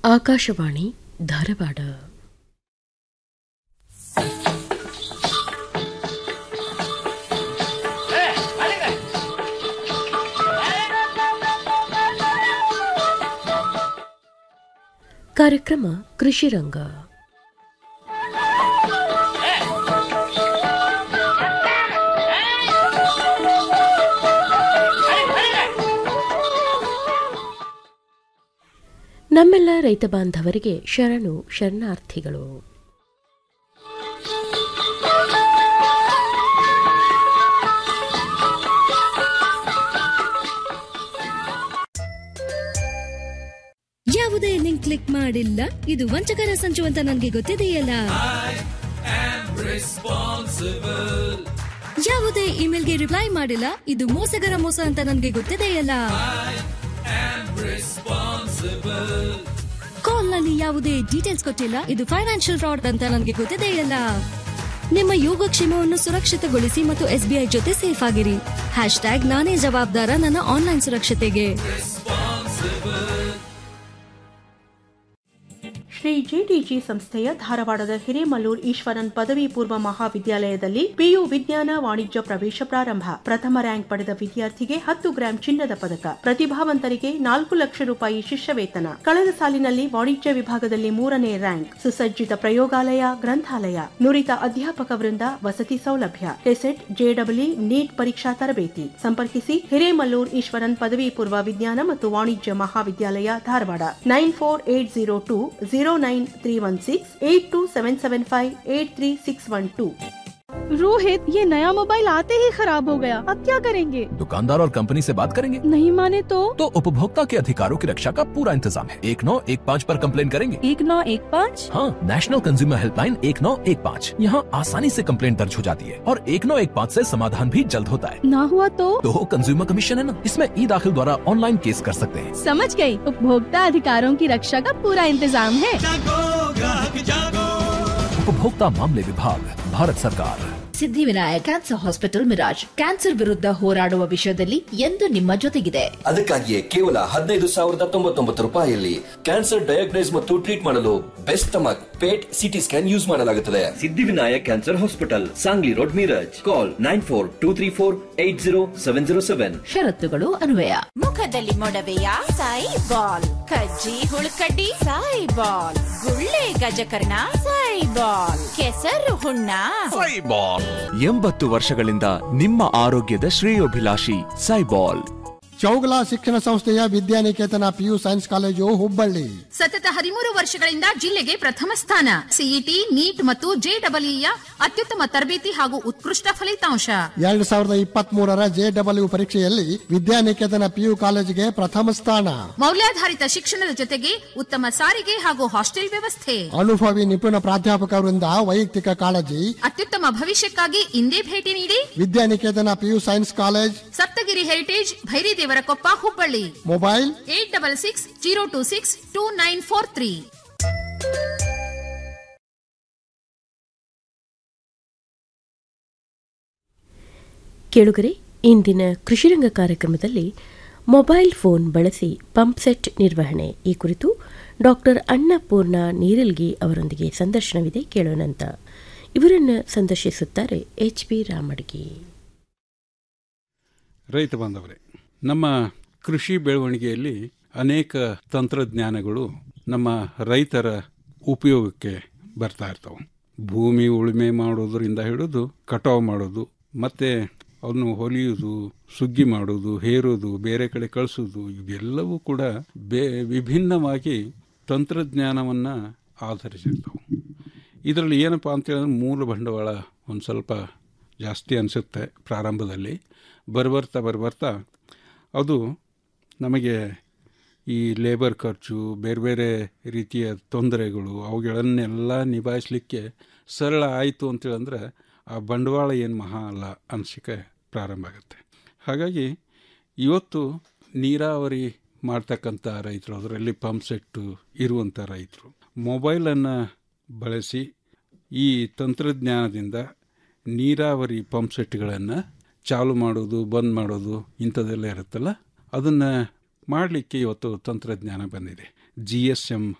ಆಕಾಶವಾಣಿ ಧಾರವಾಡ ಕಾರ್ಯಕ್ರಮ ಕೃಷಿ ರಂಗ ನಮ್ಮೆಲ್ಲ ರೈತ ಬಾಂಧವರಿಗೆ ಶರಣು ಶರಣಾರ್ಥಿಗಳು ಯಾವುದೇ ಲಿಂಕ್ ಕ್ಲಿಕ್ ಮಾಡಿಲ್ಲ ಇದು ವಂಚಕರ ಸಂಚು ಅಂತ ನನಗೆ ಗೊತ್ತಿದೆಯಲ್ಲ ಯಾವುದೇ ಇಮೇಲ್ಗೆ ರಿಪ್ಲೈ ಮಾಡಿಲ್ಲ ಇದು ಮೋಸಗರ ಮೋಸ ಅಂತ ನನಗೆ ಗೊತ್ತಿದೆಯಲ್ಲ ಕಾಲ್ ನಲ್ಲಿ ಯಾವುದೇ ಡೀಟೇಲ್ಸ್ ಕೊಟ್ಟಿಲ್ಲ ಇದು ಫೈನಾನ್ಷಿಯಲ್ ಫ್ರಾಡ್ ಅಂತ ನನಗೆ ಗೊತ್ತಿದೆಯಲ್ಲ ನಿಮ್ಮ ಯೋಗಕ್ಷೇಮವನ್ನು ಸುರಕ್ಷಿತಗೊಳಿಸಿ ಮತ್ತು ಎಸ್ಬಿಐ ಜೊತೆ ಸೇಫ್ ಆಗಿರಿ ಹ್ಯಾಶ್ ಟ್ಯಾಗ್ ನಾನೇ ಜವಾಬ್ದಾರ ನನ್ನ ಆನ್ಲೈನ್ ಸುರಕ್ಷತೆಗೆ ಶ್ರೀ ಜಿಟಿಜಿ ಸಂಸ್ಥೆಯ ಧಾರವಾಡದ ಹಿರೇಮಲ್ಲೂರ್ ಈಶ್ವರನ್ ಪದವಿ ಪೂರ್ವ ಮಹಾವಿದ್ಯಾಲಯದಲ್ಲಿ ಪಿಯು ವಿಜ್ಞಾನ ವಾಣಿಜ್ಯ ಪ್ರವೇಶ ಪ್ರಾರಂಭ ಪ್ರಥಮ ರ್ಯಾಂಕ್ ಪಡೆದ ವಿದ್ಯಾರ್ಥಿಗೆ ಹತ್ತು ಗ್ರಾಂ ಚಿನ್ನದ ಪದಕ ಪ್ರತಿಭಾವಂತರಿಗೆ ನಾಲ್ಕು ಲಕ್ಷ ರೂಪಾಯಿ ಶಿಷ್ಯ ವೇತನ ಕಳೆದ ಸಾಲಿನಲ್ಲಿ ವಾಣಿಜ್ಯ ವಿಭಾಗದಲ್ಲಿ ಮೂರನೇ ರ್ಯಾಂಕ್ ಸುಸಜ್ಜಿತ ಪ್ರಯೋಗಾಲಯ ಗ್ರಂಥಾಲಯ ನುರಿತ ಅಧ್ಯಾಪಕ ವೃಂದ ವಸತಿ ಸೌಲಭ್ಯ ಕೆಸೆಟ್ ಜೆಡಬ್ಲ್ಯೂ ನೀಟ್ ಪರೀಕ್ಷಾ ತರಬೇತಿ ಸಂಪರ್ಕಿಸಿ ಹಿರೇಮಲ್ಲೂರ್ ಈಶ್ವರನ್ ಪದವಿ ಪೂರ್ವ ವಿಜ್ಞಾನ ಮತ್ತು ವಾಣಿಜ್ಯ ಮಹಾವಿದ್ಯಾಲಯ Dharwad nine four eight zero two zero nine three one six eight two seven seven five eight three six one two Rohit ये नया मोबाइल आते ही खराब हो गया अब क्या करेंगे दुकानदार और कंपनी से बात करेंगे नहीं माने तो तो उपभोक्ता के अधिकारों की रक्षा का पूरा इंतजाम है एक नौ एक पाँच पर कंप्लेन करेंगे एक नौ एक पाँच हाँ नेशनल कंज्यूमर हेल्पलाइन एक नौ एक पाँच यहाँ आसानी से कंप्लेन दर्ज हो जाती है और एक नौ एक पाँच ऐसी समाधान भी जल्द होता है ना हुआ तो तो कंज्यूमर कमीशन है ना इसमें ई दाखिल द्वारा ऑनलाइन केस कर सकते हैं समझ गई उपभोक्ता अधिकारों की रक्षा का पूरा इंतजाम है उपभोक्ता मामले विभाग भारत सरकार Siddhivinayak cancer hospital Miraj cancer ವಿರುದ್ಧ ಹೋರಾಡುವ ವಿಷಯದಲ್ಲಿ ಎಂದು ನಿಮ್ಮ ಜೊತೆಗಿದೆ ಅದಕ್ಕಾಗಿಯೇ ಕೇವಲ ಹದಿನೈದು ಸಾವಿರದ ತೊಂಬತ್ತೊಂಬತ್ತು ರೂಪಾಯಿಯಲ್ಲಿ ಕ್ಯಾನ್ಸರ್ ಡಯಾಗ್ನೈಸ್ ಮತ್ತು ಟ್ರೀಟ್ ಮಾಡಲು best stomach PET CT scan use ಮಾಡಲಾಗುತ್ತದೆ Siddhivinayak cancer hospital Sangli road Miraj call nine four two three four eight zero seven zero seven ಷರತ್ತುಗಳು ಅನ್ವಯ ಮುಖದಲ್ಲಿ ಮೊಡವೆಯ ಸಾಯಿ ಬಾಲ್ ಕಜ್ಜಿ ಹುಳುಕಡ್ಡಿ ಸಾಯಿ ಬಾಲ್ ಗುಳ್ಳೆ ಗಜಕರ್ಣ ಸಾಯಿ ಬಾಲ್ ಕೆಸರು ಹುಣ್ಣ ಎಂಬತ್ತು ವರ್ಷಗಳಿಂದ ನಿಮ್ಮ ಆರೋಗ್ಯದ ಶ್ರೇಯೋಭಿಲಾಷಿ ಸೈಬಾಲ್ ಚೌಗಲ ಶಿಕ್ಷಣ ಸಂಸ್ಥೆಯ Vidyaniketan PU science college Hubballi ಸತತ ಹದಿಮೂರು ವರ್ಷಗಳಿಂದ ಜಿಲ್ಲೆಗೆ ಪ್ರಥಮ ಸ್ಥಾನ ಸಿಇಟಿ ನೀಟ್ ಮತ್ತು ಜೆಡಬ್ಲ್ಯೂಯ ಅತ್ಯುತ್ತಮ ತರಬೇತಿ ಹಾಗೂ ಉತ್ಕೃಷ್ಟ ಫಲಿತಾಂಶ ಎರಡ್ ಸಾವಿರದ ಇಪ್ಪತ್ತ್ ಮೂರರ ಜೆಡಬ್ಲ್ಯೂ ಪರೀಕ್ಷೆಯಲ್ಲಿ ವಿದ್ಯಾನಿಕೇತನ ಪಿಯು ಕಾಲೇಜಿಗೆ ಪ್ರಥಮ ಸ್ಥಾನ ಮೌಲ್ಯಾಧಾರಿತ ಶಿಕ್ಷಣದ ಜೊತೆಗೆ ಉತ್ತಮ ಸಾರಿಗೆ ಹಾಗೂ ಹಾಸ್ಟೆಲ್ ವ್ಯವಸ್ಥೆ ಅನುಭವಿ ನಿಪುಣ ಪ್ರಾಧ್ಯಾಪಕರಿಂದ ವೈಯಕ್ತಿಕ ಕಾಳಜಿ ಅತ್ಯುತ್ತಮ ಭವಿಷ್ಯಕ್ಕಾಗಿ ಇಂದೇ ಭೇಟಿ ನೀಡಿ Vidyaniketan PU science college Saptagiri heritage Bhairidevarakoppa Hubballi mobile eight double six zero two six two nine four three ಕೇಳುಗರೆ ಇಂದಿನ ಕೃಷಿರಂಗ ಕಾರ್ಯಕ್ರಮದಲ್ಲಿ ಮೊಬೈಲ್ ಫೋನ್ ಬಳಸಿ ಪಂಪ್ಸೆಟ್ ನಿರ್ವಹಣೆ ಈ ಕುರಿತು ಡಾಕ್ಟರ್ ಅನ್ನಪೂರ್ಣ ನೀರಲ್ಗಿ ಅವರೊಂದಿಗೆ ಸಂದರ್ಶನವಿದೆ ಕೇಳೋಣಂತ ಇವರನ್ನು ಸಂದರ್ಶಿಸುತ್ತಾರೆ ಎಚ್ ಬಿ ರಾಮಡ್ಗಿ ರೈತ ಬಾಂಧವರೇ ನಮ್ಮ ಕೃಷಿ ಬೆಳವಣಿಗೆಯಲ್ಲಿ ಅನೇಕ ತಂತ್ರಜ್ಞಾನಗಳು ನಮ್ಮ ರೈತರ ಉಪಯೋಗಕ್ಕೆ ಬರ್ತಾ ಇರ್ತವೆ ಭೂಮಿ ಉಳುಮೆ ಮಾಡೋದರಿಂದ ಹಿಡಿದು ಕಟಾವು ಮಾಡೋದು ಮತ್ತು ಅವನು ಹೊಲಿಯೋದು ಸುಗ್ಗಿ ಮಾಡೋದು ಹೇರೋದು ಬೇರೆ ಕಡೆ ಕಳಿಸೋದು ಇವೆಲ್ಲವೂ ಕೂಡ ಬೇ ವಿಭಿನ್ನವಾಗಿ ತಂತ್ರಜ್ಞಾನವನ್ನು ಆಧರಿಸಿರ್ತವೆ ಇದರಲ್ಲಿ ಏನಪ್ಪ ಅಂತೇಳಿದ್ರೆ ಮೂಲ ಬಂಡವಾಳ ಒಂದು ಸ್ವಲ್ಪ ಜಾಸ್ತಿ ಅನಿಸುತ್ತೆ ಪ್ರಾರಂಭದಲ್ಲಿ ಬರ್ಬರ್ತಾ ಬರ್ಬರ್ತಾ ಅದು ನಮಗೆ ಈ ಲೇಬರ್ ಖರ್ಚು ಬೇರೆ ಬೇರೆ ರೀತಿಯ ತೊಂದರೆಗಳು ಅವುಗಳನ್ನೆಲ್ಲ ನಿಭಾಯಿಸಲಿಕ್ಕೆ ಸರಳ ಆಯಿತು ಅಂತೇಳಂದ್ರೆ ಆ ಬಂಡವಾಳ ಏನು ಮಹಾ ಅಲ್ಲ ಅನಿಸಿಕೆ ಪ್ರಾರಂಭ ಆಗುತ್ತೆ ಹಾಗಾಗಿ ಇವತ್ತು ನೀರಾವರಿ ಮಾಡ್ತಕ್ಕಂಥ ರೈತರು ಅದರಲ್ಲಿ ಪಂಪ್ ಸೆಟ್ಟು ಇರುವಂಥ ರೈತರು ಮೊಬೈಲನ್ನು ಬಳಸಿ ಈ ತಂತ್ರಜ್ಞಾನದಿಂದ ನೀರಾವರಿ ಪಂಪ್ ಸೆಟ್ಗಳನ್ನು ಚಾಲು ಮಾಡೋದು ಬಂದ್ ಮಾಡೋದು ಇಂಥದ್ದೆಲ್ಲ ಇರುತ್ತಲ್ಲ ಅದನ್ನು ಮಾಡಲಿಕ್ಕೆ ಇವತ್ತು ತಂತ್ರಜ್ಞಾನ ಬಂದಿದೆ ಜಿ ಎಸ್ ಎಮ್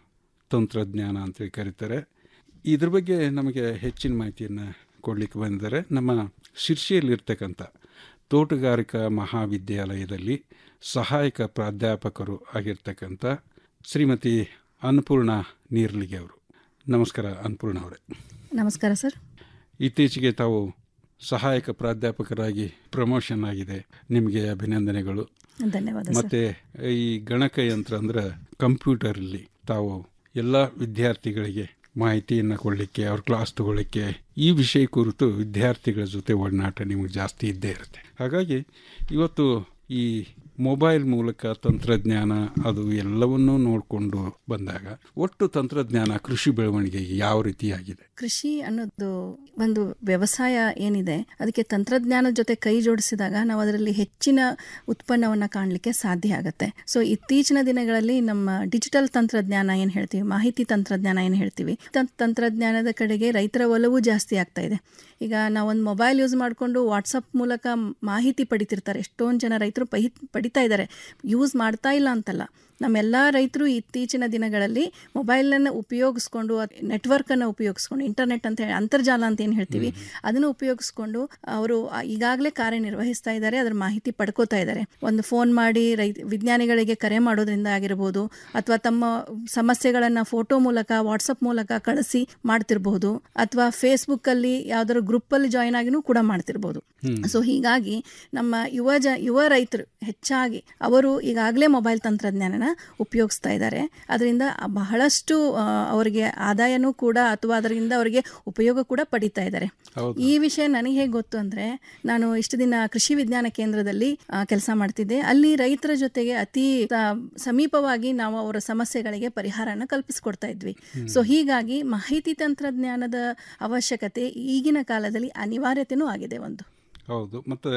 ತಂತ್ರಜ್ಞಾನ ಅಂತೇಳಿ ಕರೀತಾರೆ ಇದ್ರ ಬಗ್ಗೆ ನಮಗೆ ಹೆಚ್ಚಿನ ಮಾಹಿತಿಯನ್ನು ಕೊಡಲಿಕ್ಕೆ ಬಂದಿದ್ದಾರೆ ನಮ್ಮ ಶಿರ್ಷಿಯಲ್ಲಿರ್ತಕ್ಕಂಥ ತೋಟಗಾರಿಕಾ ಮಹಾವಿದ್ಯಾಲಯದಲ್ಲಿ ಸಹಾಯಕ ಪ್ರಾಧ್ಯಾಪಕರು ಆಗಿರ್ತಕ್ಕಂಥ ಶ್ರೀಮತಿ ಅನ್ನಪೂರ್ಣ ನೀರ್ಲಿಗೆ ಅವರು ನಮಸ್ಕಾರ ಅನ್ನಪೂರ್ಣ ಅವರೇ ನಮಸ್ಕಾರ ಸರ್ ಇತ್ತೀಚೆಗೆ ತಾವು ಸಹಾಯಕ ಪ್ರಾಧ್ಯಾಪಕರಾಗಿ ಪ್ರಮೋಷನ್ ಆಗಿದೆ ನಿಮಗೆ ಅಭಿನಂದನೆಗಳು ಧನ್ಯವಾದ ಸರ್ ಮತ್ತೆ ಈ ಗಣಕಯಂತ್ರ ಅಂದ್ರೆ ಕಂಪ್ಯೂಟರಲ್ಲಿ ತಾವು ಎಲ್ಲ ವಿದ್ಯಾರ್ಥಿಗಳಿಗೆ ಮಾಹಿತಿಯನ್ನು ಕೊಡಲಿಕ್ಕೆ ಅವ್ರ ಕ್ಲಾಸ್ ತಗೊಳ್ಳಿಕ್ಕೆ ಈ ವಿಷಯ ಕುರಿತು ವಿದ್ಯಾರ್ಥಿಗಳ ಜೊತೆ ಒಡನಾಟ ನಿಮಗೆ ಜಾಸ್ತಿ ಇದ್ದೇ ಇರುತ್ತೆ ಹಾಗಾಗಿ ಇವತ್ತು ಈ ಮೊಬೈಲ್ ಮೂಲಕ ತಂತ್ರಜ್ಞಾನ ಅದು ಎಲ್ಲವನ್ನೂ ನೋಡಿಕೊಂಡು ಬಂದಾಗ ಒಟ್ಟು ತಂತ್ರಜ್ಞಾನ ಕೃಷಿ ಬೆಳವಣಿಗೆಗೆ ಯಾವ ರೀತಿಯಾಗಿದೆ ಕೃಷಿ ಅನ್ನೋದು ಒಂದು ವ್ಯವಸಾಯ ಏನಿದೆ ಅದಕ್ಕೆ ತಂತ್ರಜ್ಞಾನದ ಜೊತೆ ಕೈ ಜೋಡಿಸಿದಾಗ ನಾವು ಅದರಲ್ಲಿ ಹೆಚ್ಚಿನ ಉತ್ಪನ್ನವನ್ನು ಕಾಣಲಿಕ್ಕೆ ಸಾಧ್ಯ ಆಗುತ್ತೆ ಸೊ ಇತ್ತೀಚಿನ ದಿನಗಳಲ್ಲಿ ನಮ್ಮ ಡಿಜಿಟಲ್ ತಂತ್ರಜ್ಞಾನ ಏನು ಹೇಳ್ತೀವಿ ಮಾಹಿತಿ ತಂತ್ರಜ್ಞಾನ ಏನು ಹೇಳ್ತೀವಿ ತಂ- ತಂತ್ರಜ್ಞಾನದ ಕಡೆಗೆ ರೈತರ ಒಲವು ಜಾಸ್ತಿ ಆಗ್ತಾ ಇದೆ ಈಗ ನಾವೊಂದು ಮೊಬೈಲ್ ಯೂಸ್ ಮಾಡಿಕೊಂಡು ವಾಟ್ಸಪ್ ಮೂಲಕ ಮಾಹಿತಿ ಪಡಿತಿರ್ತಾರೆ ಎಷ್ಟೊಂದು ಜನ ರೈತರು ಪೈ ಪಡಿತಾ ಇದ್ದಾರೆ ಯೂಸ್ ಮಾಡ್ತಾ ಇಲ್ಲ ಅಂತಲ್ಲ ನಮ್ಮೆಲ್ಲ ರೈತರು ಇತ್ತೀಚಿನ ದಿನಗಳಲ್ಲಿ ಮೊಬೈಲನ್ನು ಉಪಯೋಗಿಸ್ಕೊಂಡು ನೆಟ್ವರ್ಕನ್ನು ಉಪಯೋಗಿಸ್ಕೊಂಡು ಇಂಟರ್ನೆಟ್ ಅಂತ ಹೇಳಿ ಅಂತರ್ಜಾಲ ಅಂತ ಏನು ಹೇಳ್ತೀವಿ ಅದನ್ನು ಉಪಯೋಗಿಸ್ಕೊಂಡು ಅವರು ಈಗಾಗಲೇ ಕಾರ್ಯನಿರ್ವಹಿಸ್ತಾ ಇದ್ದಾರೆ ಅದರ ಮಾಹಿತಿ ಪಡ್ಕೋತಾ ಇದ್ದಾರೆ ಒಂದು ಫೋನ್ ಮಾಡಿ ರೈತ ವಿಜ್ಞಾನಿಗಳಿಗೆ ಕರೆ ಮಾಡೋದ್ರಿಂದ ಆಗಿರ್ಬೋದು ಅಥವಾ ತಮ್ಮ ಸಮಸ್ಯೆಗಳನ್ನು ಫೋಟೋ ಮೂಲಕ ವಾಟ್ಸಪ್ ಮೂಲಕ ಕಳಿಸಿ ಮಾಡ್ತಿರ್ಬೋದು ಅಥವಾ ಫೇಸ್ಬುಕ್ಕಲ್ಲಿ ಯಾವ್ದಾದ್ರು ಗ್ರೂಪಲ್ಲಿ ಜಾಯಿನ್ ಆಗಿನೂ ಕೂಡ ಮಾಡ್ತಿರ್ಬೋದು ಸೊ ಹೀಗಾಗಿ ನಮ್ಮ ಯುವ ಜ ಯುವ ರೈತರು ಹೆಚ್ಚಾಗಿ ಅವರು ಈಗಾಗಲೇ ಮೊಬೈಲ್ ತಂತ್ರಜ್ಞಾನನ ಉಪಯೋಗಿಸ್ತಾ ಇದ್ದಾರೆ ಅದರಿಂದ ಬಹಳಷ್ಟು ಆ, ಅವರಿಗೆ ಆದಾಯನೂ ಕೂಡ ಅಥವಾ ಅದರಿಂದ ಅವರಿಗೆ ಉಪಯೋಗ ಕೂಡ ಪಡಿತಾ ಇದ್ದಾರೆ ಹೌದು. ಈ ವಿಷಯ ನನಗೆ ಹೇಗೆ ಗೊತ್ತು ಅಂದರೆ ನಾನು ಇಷ್ಟು ದಿನ ಕೃಷಿ ವಿಜ್ಞಾನ ಕೇಂದ್ರದಲ್ಲಿ ಕೆಲಸ ಮಾಡ್ತಿದ್ದೆ ಅಲ್ಲಿ ರೈತರ ಜೊತೆಗೆ ಅತಿ ಆ, ಸಮೀಪವಾಗಿ ನಾವು ಅವರ ಸಮಸ್ಯೆಗಳಿಗೆ ಪರಿಹಾರನ ಕಲ್ಪಿಸ್ಕೊಡ್ತಾ ಇದ್ವಿ ಸೊ ಹೀಗಾಗಿ ಮಾಹಿತಿ ತಂತ್ರಜ್ಞಾನದ ಅವಶ್ಯಕತೆ ಈಗಿನ ಕಾಲದಲ್ಲಿ ಅನಿವಾರ್ಯತೆನೂ ಆಗಿದೆ ಒಂದು ಹೌದು ಮತ್ತು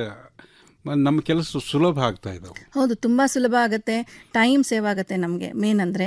ನಮ್ಮ ಕೆಲಸ ಸುಲಭ ಆಗ್ತಾ ಇದ್ದಾವೆ ಹೌದು ತುಂಬ ಸುಲಭ ಆಗುತ್ತೆ ಟೈಮ್ ಸೇವ್ ಆಗುತ್ತೆ ನಮಗೆ ಮೇನ್ ಅಂದರೆ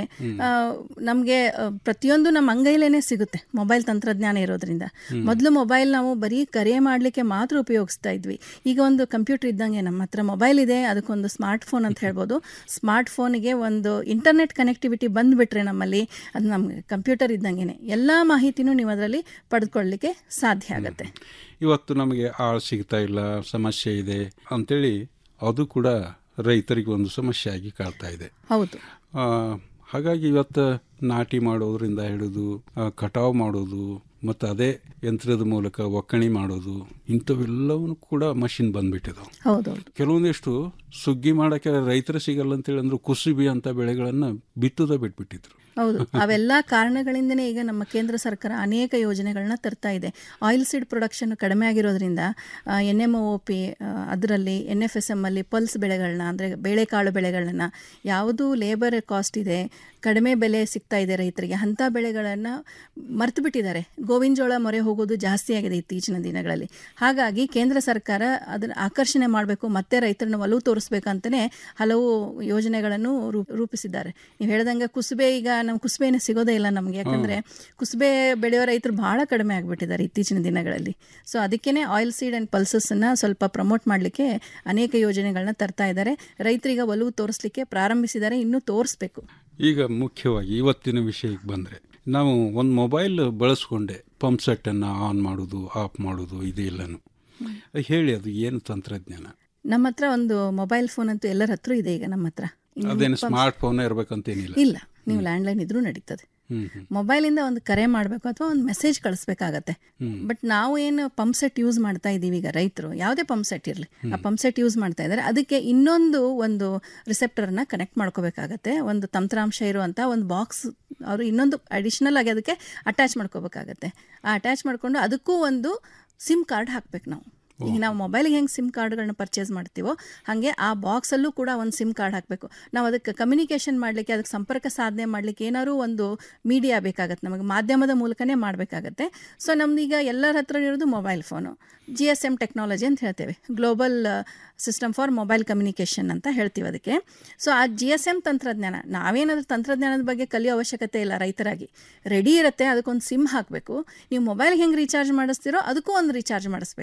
ನಮಗೆ ಪ್ರತಿಯೊಂದು ನಮ್ಮ ಅಂಗೈಲೇನೆ ಸಿಗುತ್ತೆ ಮೊಬೈಲ್ ತಂತ್ರಜ್ಞಾನ ಇರೋದ್ರಿಂದ ಮೊದಲು ಮೊಬೈಲ್ ನಾವು ಬರೀ ಕರೆ ಮಾಡಲಿಕ್ಕೆ ಮಾತ್ರ ಉಪಯೋಗಿಸ್ತಾ ಇದ್ವಿ ಈಗ ಒಂದು ಕಂಪ್ಯೂಟರ್ ಇದ್ದಂಗೆ ನಮ್ಮ ಹತ್ರ ಮೊಬೈಲ್ ಇದೆ ಅದಕ್ಕೊಂದು ಸ್ಮಾರ್ಟ್ ಫೋನ್ ಅಂತ ಹೇಳ್ಬೋದು ಸ್ಮಾರ್ಟ್ ಫೋನಿಗೆ ಒಂದು ಇಂಟರ್ನೆಟ್ ಕನೆಕ್ಟಿವಿಟಿ ಬಂದುಬಿಟ್ರೆ ನಮ್ಮಲ್ಲಿ ಅದು ನಮಗೆ ಕಂಪ್ಯೂಟರ್ ಇದ್ದಂಗೆ ಎಲ್ಲ ಮಾಹಿತಿನೂ ನೀವು ಅದರಲ್ಲಿ ಪಡೆದುಕೊಳ್ಳಲಿಕ್ಕೆ ಸಾಧ್ಯ ಆಗುತ್ತೆ ಇವತ್ತು ನಮಗೆ ಆಳು ಸಿಗ್ತಾ ಇಲ್ಲ ಸಮಸ್ಯೆ ಇದೆ ಅಂತೇಳಿ ಅದು ಕೂಡ ರೈತರಿಗೆ ಒಂದು ಸಮಸ್ಯೆ ಆಗಿ ಕಾಡ್ತಾ ಇದೆ ಹೌದು ಆ, ಹಾಗಾಗಿ ಇವತ್ತು ನಾಟಿ ಮಾಡೋದ್ರಿಂದ ಹಿಡಿದು ಆ, ಕಟಾವು ಮಾಡೋದು ಮತ್ತು ಅದೇ ಯಂತ್ರದ ಮೂಲಕ ಒಕ್ಕಣೆ ಮಾಡೋದು ಇಂಥವೆಲ್ಲವೂ ಕೂಡ ಮಷಿನ್ ಬಂದ್ಬಿಟ್ಟಿದಾವೆ ಹೌದೌದು ಕೆಲವೊಂದಿಷ್ಟು ಸುಗ್ಗಿ ಮಾಡೋಕ್ಕೆ ರೈತರು ಸಿಗಲ್ಲ ಅಂತೇಳಿ ಅಂದ್ರೆ ಕುಸುಬಿ ಅಂತ ಬೆಳೆಗಳನ್ನು ಬಿತ್ತುದ ಬಿಟ್ಬಿಟ್ಟಿದ್ರು ಹೌದು ಅವೆಲ್ಲ ಕಾರಣಗಳಿಂದನೇ ಈಗ ನಮ್ಮ ಕೇಂದ್ರ ಸರ್ಕಾರ ಅನೇಕ ಯೋಜನೆಗಳನ್ನ ತರ್ತಾ ಇದೆ ಆಯಿಲ್ ಸೀಡ್ ಪ್ರೊಡಕ್ಷನ್ ಕಡಿಮೆ ಆಗಿರೋದ್ರಿಂದ ಎನ್ ಎಮ್ ಒ ಪಿ ಅದರಲ್ಲಿ ಎನ್ ಎಫ್ ಎಸ್ ಎಮ್ ಅಲ್ಲಿ ಪಲ್ಸ್ ಬೆಳೆಗಳನ್ನ ಅಂದರೆ ಬೇಳೆಕಾಳು ಬೆಳೆಗಳನ್ನ ಯಾವುದು ಲೇಬರ್ ಕಾಸ್ಟ್ ಇದೆ ಕಡಿಮೆ ಬೆಲೆ ಸಿಗ್ತಾ ಇದೆ ರೈತರಿಗೆ ಅಂಥ ಬೆಳೆಗಳನ್ನು ಮರ್ತು ಬಿಟ್ಟಿದ್ದಾರೆ ಗೋವಿನ ಜೋಳ ಮೊರೆ ಹೋಗೋದು ಜಾಸ್ತಿ ಆಗಿದೆ ಇತ್ತೀಚಿನ ದಿನಗಳಲ್ಲಿ ಹಾಗಾಗಿ ಕೇಂದ್ರ ಸರ್ಕಾರ ಅದನ್ನು ಆಕರ್ಷಣೆ ಮಾಡಬೇಕು ಮತ್ತೆ ರೈತರನ್ನ ಒಲವು ತೋರಿಸ್ಬೇಕಂತಲೇ ಹಲವು ಯೋಜನೆಗಳನ್ನು ರೂಪ್- ರೂಪಿಸಿದ್ದಾರೆ ನೀವು ಹೇಳ್ದಂಗೆ ಕುಸುಬೆ ಈಗ ನಮ್ಮ ಕುಸುಬೆನೇ ಸಿಗೋದೇ ಇಲ್ಲ ನಮಗೆ ಯಾಕಂದರೆ ಕುಸುಬೆ ಬೆಳೆಯೋ ರೈತರು ಭಾಳ ಕಡಿಮೆ ಆಗಿಬಿಟ್ಟಿದ್ದಾರೆ ಇತ್ತೀಚಿನ ದಿನಗಳಲ್ಲಿ ಸೊ ಅದಕ್ಕೇ ಆಯಿಲ್ ಸೀಡ್ ಆ್ಯಂಡ್ ಪಲ್ಸಸ್ಸನ್ನು ಸ್ವಲ್ಪ ಪ್ರಮೋಟ್ ಮಾಡಲಿಕ್ಕೆ ಅನೇಕ ಯೋಜನೆಗಳನ್ನ ತರ್ತಾ ಇದ್ದಾರೆ ರೈತರಿಗೆ ಒಲವು ತೋರಿಸ್ಲಿಕ್ಕೆ ಪ್ರಾರಂಭಿಸಿದ್ದಾರೆ ಇನ್ನೂ ತೋರಿಸ್ಬೇಕು ಈಗ ಮುಖ್ಯವಾಗಿ ಇವತ್ತಿನ ವಿಷಯಕ್ಕೆ ಬಂದರೆ ನಾವು ಒಂದು ಮೊಬೈಲ್ ಬಳಸ್ಕೊಂಡೆ ಪಂಪ್ ಸೆಟ್ಟನ್ನು ಆನ್ ಮಾಡೋದು ಆಫ್ ಮಾಡೋದು ಇದು ಎಲ್ಲನೂ ಹೇಳಿ ಅದು ಏನು ತಂತ್ರಜ್ಞಾನ ನಮ್ಮ ಹತ್ರ ಒಂದು ಮೊಬೈಲ್ ಫೋನ್ ಅಂತೂ ಎಲ್ಲರ ಹತ್ರ ಇದೆ ಈಗ ನಮ್ಮ ಹತ್ರ ಇನ್ನು ಅದೇನು ಪಂಪ್- ಸ್ಮಾರ್ಟ್ ಫೋನ್ ಇರ್ಬೇಕಂತೇನಿಲ್ಲ ಇಲ್ಲ ನೀವು ಲ್ಯಾಂಡ್ಲೈನ್ ಇದ್ರೂ ನಡೀತದೆ ಹ್ಮ್ ಹ್ಮ್ ಮೊಬೈಲಿಂದ ಒಂದು ಕರೆ ಮಾಡಬೇಕು ಅಥವಾ ಒಂದು ಮೆಸೇಜ್ ಕಳಿಸ್ಬೇಕಾಗತ್ತೆ ಹ್ಮ್. ಬಟ್ ನಾವು ಏನು ಪಂಪ್ ಸೆಟ್ ಯೂಸ್ ಮಾಡ್ತಾ ಇದ್ದೀವಿ ಈಗ ರೈತರು ಯಾವುದೇ ಪಂಪ್ ಸೆಟ್ ಇರಲಿ ಆ ಪಂಪ್ ಸೆಟ್ ಯೂಸ್ ಮಾಡ್ತಾ ಇದ್ದಾರೆ ಅದಕ್ಕೆ ಇನ್ನೊಂದು ಒಂದು ರಿಸೆಪ್ಟರ್ನ ಕನೆಕ್ಟ್ ಮಾಡ್ಕೋಬೇಕಾಗತ್ತೆ ಒಂದು ತಂತ್ರಾಂಶ ಇರುವಂಥ ಒಂದು ಬಾಕ್ಸ್ ಅವರು ಇನ್ನೊಂದು ಅಡಿಷ್ನಲ್ ಆಗಿ ಅದಕ್ಕೆ ಅಟ್ಯಾಚ್ ಮಾಡ್ಕೋಬೇಕಾಗತ್ತೆ ಆ ಅಟ್ಯಾಚ್ ಮಾಡಿಕೊಂಡು ಅದಕ್ಕೂ ಒಂದು ಸಿಮ್ ಕಾರ್ಡ್ ಹಾಕ್ಬೇಕು ನಾವು ಈಗ ನಾವು ಮೊಬೈಲ್ಗೆ ಹೆಂಗೆ ಸಿಮ್ ಕಾರ್ಡ್ಗಳನ್ನ ಪರ್ಚೇಸ್ ಮಾಡ್ತೀವೋ ಹಾಗೆ ಆ ಬಾಕ್ಸಲ್ಲೂ ಕೂಡ ಒಂದು ಸಿಮ್ ಕಾರ್ಡ್ ಹಾಕಬೇಕು ನಾವು ಅದಕ್ಕೆ ಕಮ್ಯುನಿಕೇಷನ್ ಮಾಡಲಿಕ್ಕೆ ಅದಕ್ಕೆ ಸಂಪರ್ಕ ಸಾಧನೆ ಮಾಡಲಿಕ್ಕೆ ಏನಾದ್ರು ಒಂದು ಮೀಡಿಯಾ ಬೇಕಾಗತ್ತೆ ನಮಗೆ ಮಾಧ್ಯಮದ ಮೂಲಕನೇ ಮಾಡಬೇಕಾಗತ್ತೆ ಸೊ ನಮ್ದು ಈಗ ಎಲ್ಲರ ಹತ್ರ ಇರೋದು mobile phone G S M technology ಅಂತ ಹೇಳ್ತೇವೆ global system for mobile communication ಅಂತ ಹೇಳ್ತೀವಿ ಅದಕ್ಕೆ ಸೊ ಆ ಜಿ ಎಸ್ ಎಮ್ ತಂತ್ರಜ್ಞಾನ ನಾವೇನಾದ್ರೂ ತಂತ್ರಜ್ಞಾನದ ಬಗ್ಗೆ ಕಲಿಯೋ ಅವಶ್ಯಕತೆ ಇಲ್ಲ ರೈತರಾಗಿ ರೆಡಿ ಇರುತ್ತೆ ಅದಕ್ಕೊಂದು ಸಿಮ್ ಹಾಕಬೇಕು ನೀವು ಮೊಬೈಲ್ ಹೆಂಗೆ ರೀಚಾರ್ಜ್ ಮಾಡಿಸ್ತೀರೋ ಅದಕ್ಕೂ ಒಂದು ರೀಚಾರ್ಜ್ ಮಾಡಿಸ್ಬೇಕು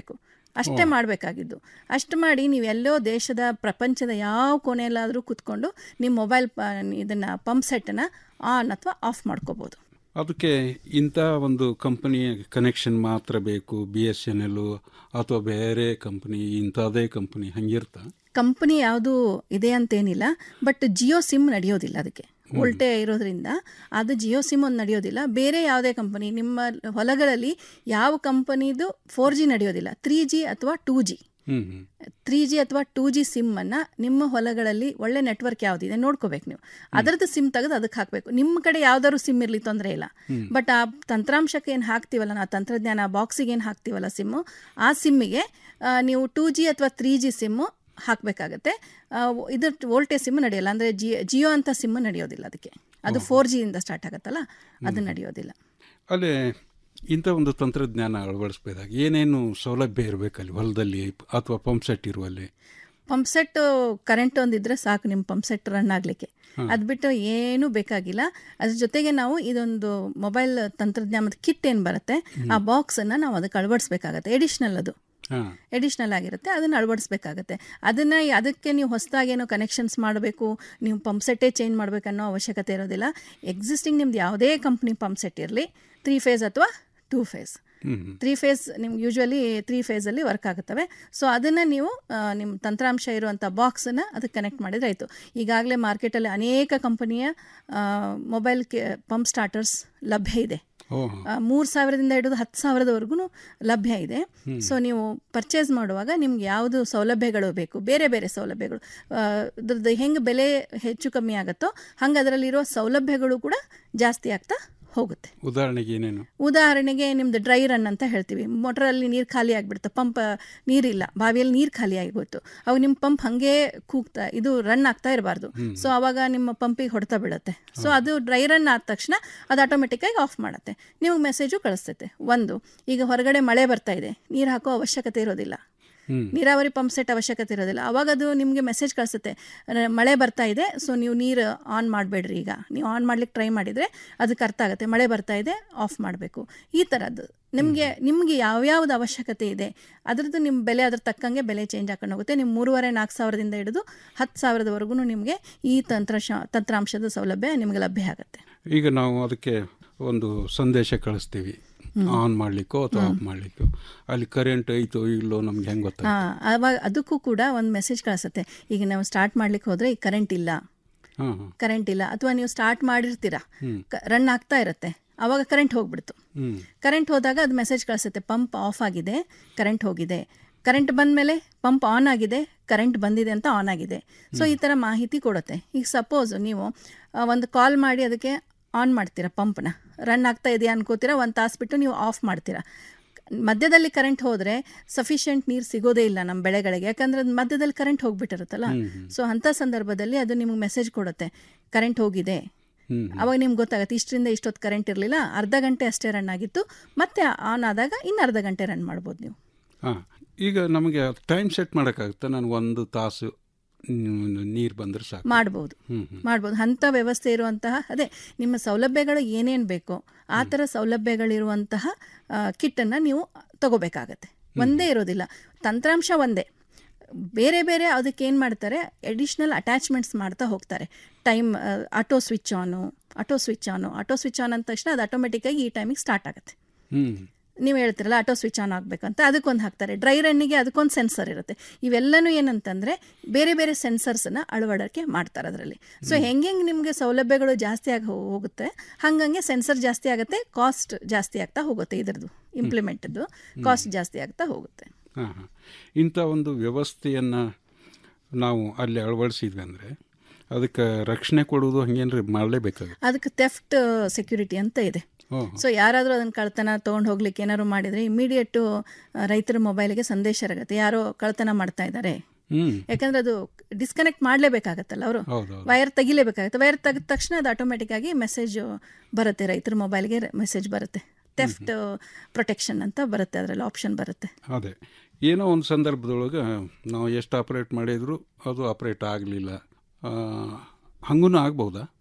ಅಷ್ಟೇ ಓ. ಮಾಡಬೇಕಾಗಿದ್ದು ಅಷ್ಟು ಮಾಡಿ ನೀವು ಎಲ್ಲೋ ದೇಶದ ಪ್ರಪಂಚದ ಯಾವ ಕೊನೆಯಲ್ಲಾದರೂ ಕೂತ್ಕೊಂಡು ನಿಮ್ಮ ಮೊಬೈಲ್ ಪ ಇದನ್ನು ಪಂಪ್ ಸೆಟ್ಟನ್ನು ಆನ್ ಅಥವಾ ಆಫ್ ಮಾಡ್ಕೋಬೋದು ಅದಕ್ಕೆ ಇಂಥ ಒಂದು ಕಂಪನಿಯ ಕನೆಕ್ಷನ್ ಮಾತ್ರ ಬೇಕು ಬಿ ಎಸ್ ಎನ್ ಎಲ್ ಅಥವಾ ಬೇರೆ ಕಂಪನಿ ಇಂಥದೇ ಕಂಪನಿ ಹಂಗಿರ್ತಾ ಕಂಪನಿ ಯಾವುದು ಇದೆ ಅಂತೇನಿಲ್ಲ ಬಟ್ ಜಿಯೋ ಸಿಮ್ ನಡೆಯೋದಿಲ್ಲ ಅದಕ್ಕೆ ಉಲ್ಟೆ ಇರೋದ್ರಿಂದ ಅದು ಜಿಯೋ ಸಿಮ್ ಒಂದು ನಡೆಯೋದಿಲ್ಲ ಬೇರೆ ಯಾವುದೇ ಕಂಪನಿ ನಿಮ್ಮ ಹೊಲಗಳಲ್ಲಿ ಯಾವ ಕಂಪನಿದು ಫೋರ್ ಜಿ ನಡೆಯೋದಿಲ್ಲ ತ್ರೀ ಜಿ ಅಥವಾ two G hmm hmm three G ಅಥವಾ ಟೂ ಜಿ ಸಿಮ್ಮನ್ನು ನಿಮ್ಮ ಹೊಲಗಳಲ್ಲಿ ಒಳ್ಳೆ ನೆಟ್ವರ್ಕ್ ಯಾವುದಿದೆ ನೋಡ್ಕೋಬೇಕು ನೀವು ಅದರದ್ದು ಸಿಮ್ ತೆಗೆದು ಅದಕ್ಕೆ ಹಾಕಬೇಕು ನಿಮ್ಮ ಕಡೆ ಯಾವ್ದಾದ್ರು ಸಿಮ್ ಇರಲಿ ತೊಂದರೆ ಇಲ್ಲ ಹ್ಮ್. ಬಟ್ ಆ ತಂತ್ರಾಂಶಕ್ಕೆ ಏನು ಹಾಕ್ತೀವಲ್ಲ ನಾವು ತಂತ್ರಜ್ಞಾನ ಬಾಕ್ಸಿಗೆ ಏನು ಹಾಕ್ತೀವಲ್ಲ ಸಿಮ್ಮು ಆ ಸಿಮ್ಮಿಗೆ ಆ, ನೀವು ಟೂ ಜಿ ಅಥವಾ ತ್ರೀ ಜಿ ಸಿಮ್ಮು ಹಾಕಬೇಕಾಗತ್ತೆ ಇದ್ರ ವೋಲ್ಟೇಜ್ ಸಿಮ್ ನಡೆಯಲ್ಲ ಅಂದರೆ ಜಿ ಜಿಯೋ ಅಂತ ಸಿಮ್ ನಡೆಯೋದಿಲ್ಲ ಅದಕ್ಕೆ ಅದು ಫೋರ್ ಜಿಯಿಂದ ಸ್ಟಾರ್ಟ್ ಆಗುತ್ತಲ್ಲ ಅದು ನಡೆಯೋದಿಲ್ಲ ಅಲ್ಲೇ ಇಂಥ ಒಂದು ತಂತ್ರಜ್ಞಾನ ಅಳವಡಿಸ್ಬೇಕಾದಾಗ ಏನೇನು ಸೌಲಭ್ಯ ಇರಬೇಕಲ್ಲಿ ಹೊಲದಲ್ಲಿ ಅಥವಾ ಪಂಪ್ ಸೆಟ್ ಇರುವಲ್ಲಿ ಪಂಪ್ ಸೆಟ್ ಕರೆಂಟ್ ಒಂದಿದ್ರೆ ಸಾಕು ನಿಮ್ಮ ಪಂಪ್ ಸೆಟ್ ರನ್ ಆಗಲಿಕ್ಕೆ ಹಾ. ಅದು ಬಿಟ್ಟು ಏನೂ ಬೇಕಾಗಿಲ್ಲ ಅದ್ರ ಜೊತೆಗೆ ನಾವು ಇದೊಂದು ಮೊಬೈಲ್ ತಂತ್ರಜ್ಞಾನದ ಕಿಟ್ ಏನು ಬರುತ್ತೆ ಆ ಬಾಕ್ಸನ್ನು ನಾವು ಅದಕ್ಕೆ ಅಳವಡಿಸ್ಬೇಕಾಗತ್ತೆ ಎಡಿಷ್ನಲ್ ಅದು ಹಾಂ ಎಡಿಷ್ನಲ್ ಆಗಿರುತ್ತೆ ಅದನ್ನು ಅಳವಡಿಸ್ಬೇಕಾಗತ್ತೆ ಅದನ್ನು ಅದಕ್ಕೆ ನೀವು ಹೊಸದಾಗಿ ಏನೋ ಕನೆಕ್ಷನ್ಸ್ ಮಾಡಬೇಕು ನೀವು ಪಂಪ್ ಸೆಟ್ಟೇ ಚೇಂಜ್ ಮಾಡಬೇಕನ್ನೋ ಅವಶ್ಯಕತೆ ಇರೋದಿಲ್ಲ ಎಕ್ಸಿಸ್ಟಿಂಗ್ ನಿಮ್ದು ಯಾವುದೇ ಕಂಪ್ನಿ ಪಂಪ್ ಸೆಟ್ ಇರಲಿ ತ್ರೀ ಫೇಸ್ ಅಥವಾ two phase hmm three phase ನಿಮ್ಗೆ ಯೂಶ್ವಲಿ ತ್ರೀ ಫೇಸಲ್ಲಿ ವರ್ಕ್ ಆಗುತ್ತವೆ ಸೊ ಅದನ್ನು ನೀವು ಆ, ನಿಮ್ಮ ತಂತ್ರಾಂಶ ಇರುವಂಥ ಬಾಕ್ಸನ್ನು ಅದಕ್ಕೆ ಕನೆಕ್ಟ್ ಮಾಡಿದ್ರೆ ಆಯಿತು ಈಗಾಗಲೇ ಮಾರ್ಕೆಟಲ್ಲಿ ಅನೇಕ ಕಂಪನಿಯ ಮೊಬೈಲ್ ಕೆ ಪಂಪ್ ಸ್ಟಾರ್ಟರ್ಸ್ ಲಭ್ಯ ಇದೆ ಓಹ್ ಮೂರು ಸಾವಿರದಿಂದ ಹಿಡಿದು ಹತ್ತು ಸಾವಿರದವರೆಗೂ ಲಭ್ಯ ಇದೆ ಹ್ಮ್. ಸೊ ನೀವು ಪರ್ಚೇಸ್ ಮಾಡುವಾಗ ನಿಮ್ಗೆ ಯಾವುದು ಸೌಲಭ್ಯಗಳು ಬೇಕು ಬೇರೆ ಬೇರೆ ಸೌಲಭ್ಯಗಳು ಆ, ಅದ್ರದ್ದು ಹೆಂಗೆ ಬೆಲೆ ಹೆಚ್ಚು ಕಮ್ಮಿ ಆಗುತ್ತೋ ಹಂಗೆ ಅದರಲ್ಲಿರೋ ಸೌಲಭ್ಯಗಳು ಕೂಡ ಜಾಸ್ತಿ ಆಗ್ತಾ ಹೋಗುತ್ತೆ ಉದಾಹರಣೆಗೆ ಏನೇನು ಉದಾಹರಣೆಗೆ ನಿಮ್ದು ಡ್ರೈ ರನ್ ಅಂತ ಹೇಳ್ತೀವಿ ಮೋಟ್ರಲ್ಲಿ ನೀರು ಖಾಲಿ ಆಗಿಬಿಡುತ್ತೆ ಪಂಪ್ ನೀರಿಲ್ಲ ಬಾವಿಯಲ್ಲಿ ನೀರು ಖಾಲಿ ಆಗಿಬಿಡ್ತು ಅವಾಗ ನಿಮ್ಮ ಪಂಪ್ ಹಾಗೆ ಕೂಗ್ತಾ ಇದು ರನ್ ಆಗ್ತಾ ಇರಬಾರ್ದು ಹ್ಮ್. ಸೊ ಅವಾಗ ನಿಮ್ಮ ಪಂಪಿಗೆ ಹೊಡೆತ ಬೀಳುತ್ತೆ ಸೊ ಅದು ಡ್ರೈ ರನ್ ಆದ ತಕ್ಷಣ ಅದು ಆಟೋಮೆಟಿಕ್ಕಾಗಿ ಆಫ್ ಮಾಡುತ್ತೆ ನಿಮಗೆ ಮೆಸೇಜು ಕಳಿಸ್ತೈತೆ ಒಂದು ಈಗ ಹೊರಗಡೆ ಮಳೆ ಬರ್ತಾ ಇದೆ ನೀರು ಹಾಕೋ ಅವಶ್ಯಕತೆ ಇರೋದಿಲ್ಲ ಹ್ಮ್ ನೀರಾವರಿ ಪಂಪ್ ಸೆಟ್ ಅವಶ್ಯಕತೆ ಇರೋದಿಲ್ಲ ಅವಾಗ ಅದು ನಿಮಗೆ ಮೆಸೇಜ್ ಕಳಿಸುತ್ತೆ ರ- ಮಳೆ ಬರ್ತಾ ಇದೆ ಸೊ ನೀವು ನೀರು ಆನ್ ಮಾಡಬೇಡ್ರಿ ಈಗ ನೀವು ಆನ್ ಮಾಡ್ಲಿಕ್ಕೆ ಟ್ರೈ ಮಾಡಿದರೆ ಅದಕ್ಕೆ ಅರ್ಥ ಆಗುತ್ತೆ ಮಳೆ ಬರ್ತಾ ಇದೆ ಆಫ್ ಮಾಡಬೇಕು ಈ ಥರದ್ದು ನಿಮಗೆ ನಿಮಗೆ ಯಾವ್ಯಾವ್ದು ಅವಶ್ಯಕತೆ ಇದೆ ಅದರದ್ದು ನಿಮ್ಮ ಬೆಲೆ ಅದ್ರ ತಕ್ಕಂಗೆ ಬೆಲೆ ಚೇಂಜ್ ಹಾಕೊಂಡು ಹೋಗುತ್ತೆ ನಿಮ್ಮ ಮೂರುವರೆ ನಾಲ್ಕು ಸಾವಿರದಿಂದ ಹಿಡಿದು ಹತ್ತು ಸಾವಿರದವರೆಗೂ ನಿಮಗೆ ಈ ತಂತ್ರಶ ತಂತ್ರಾಂಶದ ಸೌಲಭ್ಯ ನಿಮಗೆ ಲಭ್ಯ ಆಗುತ್ತೆ ಈಗ ನಾವು ಅದಕ್ಕೆ ಒಂದು ಸಂದೇಶ ಕಳಿಸ್ತೀವಿ ಆನ್ ಮಾಡ್ಲಿಕ್ಕೋ ಅಥವಾ ಆಫ್ ಮಾಡ್ಲಿಕ್ಕೋ ಅಲ್ಲಿ ಕರೆಂಟ್ ಐತೋ ಇಲ್ಲೋ ನಮ್ಗೆ ಹೆಂಗೆ ಗೊತ್ತಾಗ ಹಾಂ ಅವಾಗ ಅದಕ್ಕೂ ಕೂಡ ಒಂದು ಮೆಸೇಜ್ ಕಳಿಸುತ್ತೆ ಈಗ ನಾವು ಸ್ಟಾರ್ಟ್ ಮಾಡ್ಲಿಕ್ಕೆ ಹೋದರೆ ಈಗ ಕರೆಂಟ್ ಇಲ್ಲ ಹಾಂ ಹಾಂ ಕರೆಂಟ್ ಇಲ್ಲ ಅಥವಾ ನೀವು ಸ್ಟಾರ್ಟ್ ಮಾಡಿರ್ತೀರಾ ಹ್ಮ್. ರನ್ ಆಗ್ತಾ ಇರುತ್ತೆ ಅವಾಗ ಕರೆಂಟ್ ಹೋಗ್ಬಿಡ್ತು ಹ್ಮ್ ಕರೆಂಟ್ ಹೋದಾಗ ಅದು ಮೆಸೇಜ್ ಕಳಿಸುತ್ತೆ ಪಂಪ್ ಆಫ್ ಆಗಿದೆ ಕರೆಂಟ್ ಹೋಗಿದೆ ಕರೆಂಟ್ ಬಂದ ಮೇಲೆ ಪಂಪ್ ಆನ್ ಆಗಿದೆ ಕರೆಂಟ್ ಬಂದಿದೆ ಅಂತ ಆನ್ ಆಗಿದೆ ಸೊ ಈ ಥರ ಮಾಹಿತಿ ಕೊಡುತ್ತೆ ಈಗ ಸಪೋಸ್ ನೀವು ಆ, ಒಂದು ಕಾಲ್ ಮಾಡಿ ಅದಕ್ಕೆ ಆನ್ ಮಾಡ್ತೀರಾ ಪಂಪ್ನ ರನ್ ಆಗ್ತಾ ಇದೆಯಾ ಅನ್ಕೋತೀರಾ ಒಂದು ತಾಸು ಬಿಟ್ಟು ನೀವು ಆಫ್ ಮಾಡ್ತೀರಾ ಮಧ್ಯದಲ್ಲಿ ಕರೆಂಟ್ ಹೋದರೆ ಸಫಿಷಿಯೆಂಟ್ ನೀರು ಸಿಗೋದೇ ಇಲ್ಲ ನಮ್ಮ ಬೆಳೆಗಳಿಗೆ ಯಾಕಂದ್ರೆ ಅದು ಮಧ್ಯದಲ್ಲಿ ಕರೆಂಟ್ ಹೋಗ್ಬಿಟ್ಟಿರುತ್ತಲ್ಲ ಹ್ಮ್, ಹ್ಮ್. ಸೊ ಅಂಥ ಸಂದರ್ಭದಲ್ಲಿ ಅದು ನಿಮಗೆ ಮೆಸೇಜ್ ಕೊಡುತ್ತೆ ಕರೆಂಟ್ ಹೋಗಿದೆ ಹ್ಮ್ ಅವಾಗ ನಿಮ್ಗೆ ಗೊತ್ತಾಗುತ್ತೆ ಇಷ್ಟರಿಂದ ಇಷ್ಟೊತ್ತು ಕರೆಂಟ್ ಇರಲಿಲ್ಲ ಅರ್ಧ ಗಂಟೆ ಅಷ್ಟೇ ರನ್ ಆಗಿತ್ತು ಮತ್ತೆ ಆನ್ ಆದಾಗ ಇನ್ನು ಅರ್ಧ ಗಂಟೆ ರನ್ ಮಾಡ್ಬೋದು ನೀವು ಹಾಂ ಈಗ ನಮಗೆ ಟೈಮ್ ಸೆಟ್ ಮಾಡೋಕ್ಕಾಗುತ್ತೆ ನನಗೆ ಒಂದು ತಾಸು ನೀರು ಬಂದರೆ ಸಾಕು ಮಾಡ್ಬೋದು ಹ್ಮ್ ಹ್ಮ್ ಮಾಡ್ಬೋದು ಅಂಥ ವ್ಯವಸ್ಥೆ ಇರುವಂತಹ ಅದೇ ನಿಮ್ಮ ಸೌಲಭ್ಯಗಳು ಏನೇನು ಬೇಕೋ ಆ ಥರ ಸೌಲಭ್ಯಗಳಿರುವಂತಹ ಕಿಟ್ಟನ್ನು ನೀವು ತಗೋಬೇಕಾಗತ್ತೆ ಒಂದೇ ಇರೋದಿಲ್ಲ ತಂತ್ರಾಂಶ ಒಂದೇ ಬೇರೆ ಬೇರೆ ಅದಕ್ಕೆ ಏನು ಮಾಡ್ತಾರೆ ಎಡಿಷ್ನಲ್ ಅಟ್ಯಾಚ್ಮೆಂಟ್ಸ್ ಮಾಡ್ತಾ ಹೋಗ್ತಾರೆ time auto switch on auto switch on auto switch on ಅಂದ ತಕ್ಷಣ ಅದು ಆಟೋಮೆಟಿಕ್ಕಾಗಿ ಈ ಟೈಮಿಗೆ ಸ್ಟಾರ್ಟ್ ಆಗುತ್ತೆ ಹ್ಮ್ ನೀವು ಹೇಳ್ತಿರಲ್ಲ ಆಟೋ ಸ್ವಿಚ್ ಆನ್ ಆಗಬೇಕಂತ ಅದಕ್ಕೊಂದು ಹಾಕ್ತಾರೆ ಡ್ರೈ ರನ್ನಿಗೆ ಅದಕ್ಕೊಂದು ಸೆನ್ಸರ್ ಇರುತ್ತೆ ಇವೆಲ್ಲನೂ ಏನಂತಂದರೆ ಬೇರೆ ಬೇರೆ ಸೆನ್ಸರ್ಸನ್ನು ಅಳವಡಿಕೆ ಮಾಡ್ತಾರೆ ಅದರಲ್ಲಿ ಸೊ ಹೆಂಗೆ ನಿಮಗೆ ಸೌಲಭ್ಯಗಳು ಜಾಸ್ತಿ ಆಗಿ ಹೋ- ಹೋಗುತ್ತೆ ಹಂಗಂಗೆ ಸೆನ್ಸರ್ ಜಾಸ್ತಿ ಆಗುತ್ತೆ ಕಾಸ್ಟ್ ಜಾಸ್ತಿ ಆಗ್ತಾ ಹೋಗುತ್ತೆ ಇದ್ರದ್ದು ಇಂಪ್ಲಿಮೆಂಟದ್ದು ಕಾಸ್ಟ್ ಜಾಸ್ತಿ ಆಗ್ತಾ ಹೋಗುತ್ತೆ ಹಾಂ ಹಾಂ ಇಂಥ ಒಂದು ವ್ಯವಸ್ಥೆಯನ್ನು ನಾವು ಅಲ್ಲಿ ಅಳವಡಿಸಿದ್ವಿ ಅಂದರೆ ಅದಕ್ಕೆ ರಕ್ಷಣೆ ಕೊಡೋದು ಹಂಗೇನ್ರಿ ಮಾಡಲೇಬೇಕಾಗುತ್ತೆ ಅದಕ್ಕೆ ಥೆಫ್ಟ್ ಸೆಕ್ಯೂರಿಟಿ ಅಂತ ಇದೆ ಓ ಸೊ ಯಾರಾದರೂ ಅದನ್ನು ಕಳ್ತನ ತೊಗೊಂಡು ಹೋಗ್ಲಿಕ್ಕೆ ಏನಾದ್ರು ಮಾಡಿದರೆ ಇಮಿಡಿಯೇಟು ರೈತರ ಮೊಬೈಲಿಗೆ ಸಂದೇಶ ಇರುತ್ತೆ ಯಾರೋ ಕಳ್ತನ ಮಾಡ್ತಾ ಇದ್ದಾರೆ ಹ್ಮ್ ಯಾಕಂದ್ರೆ ಅದು ಡಿಸ್ಕನೆಕ್ಟ್ ಮಾಡಲೇಬೇಕಾಗತ್ತಲ್ಲ ಅವರು ಹೌದು ಹೌದು. ವೈರ್ ತೆಗಿಲೇಬೇಕಾಗುತ್ತೆ ವೈರ್ ತೆಗೆದ ತಕ್ಷಣ ಅದು ಆಟೋಮೆಟಿಕ್ ಆಗಿ ಮೆಸೇಜ್ ಬರುತ್ತೆ ರೈತರ ಮೊಬೈಲ್ಗೆ ಮೆಸೇಜ್ ಬರುತ್ತೆ ಥೆಫ್ಟ್ ಪ್ರೊಟೆಕ್ಷನ್ ಅಂತ ಬರುತ್ತೆ ಅದರಲ್ಲಿ ಆಪ್ಷನ್ ಬರುತ್ತೆ ಅದೇ ಏನೋ ಒಂದು ಸಂದರ್ಭದೊಳಗೆ ನಾವು ಎಷ್ಟು ಆಪ್ರೇಟ್ ಮಾಡಿದ್ರು ಅದು ಆಪ್ರೇಟ್ ಆಗಲಿಲ್ಲ ಹಂಗೂ ಆಗ್ಬೋದಾ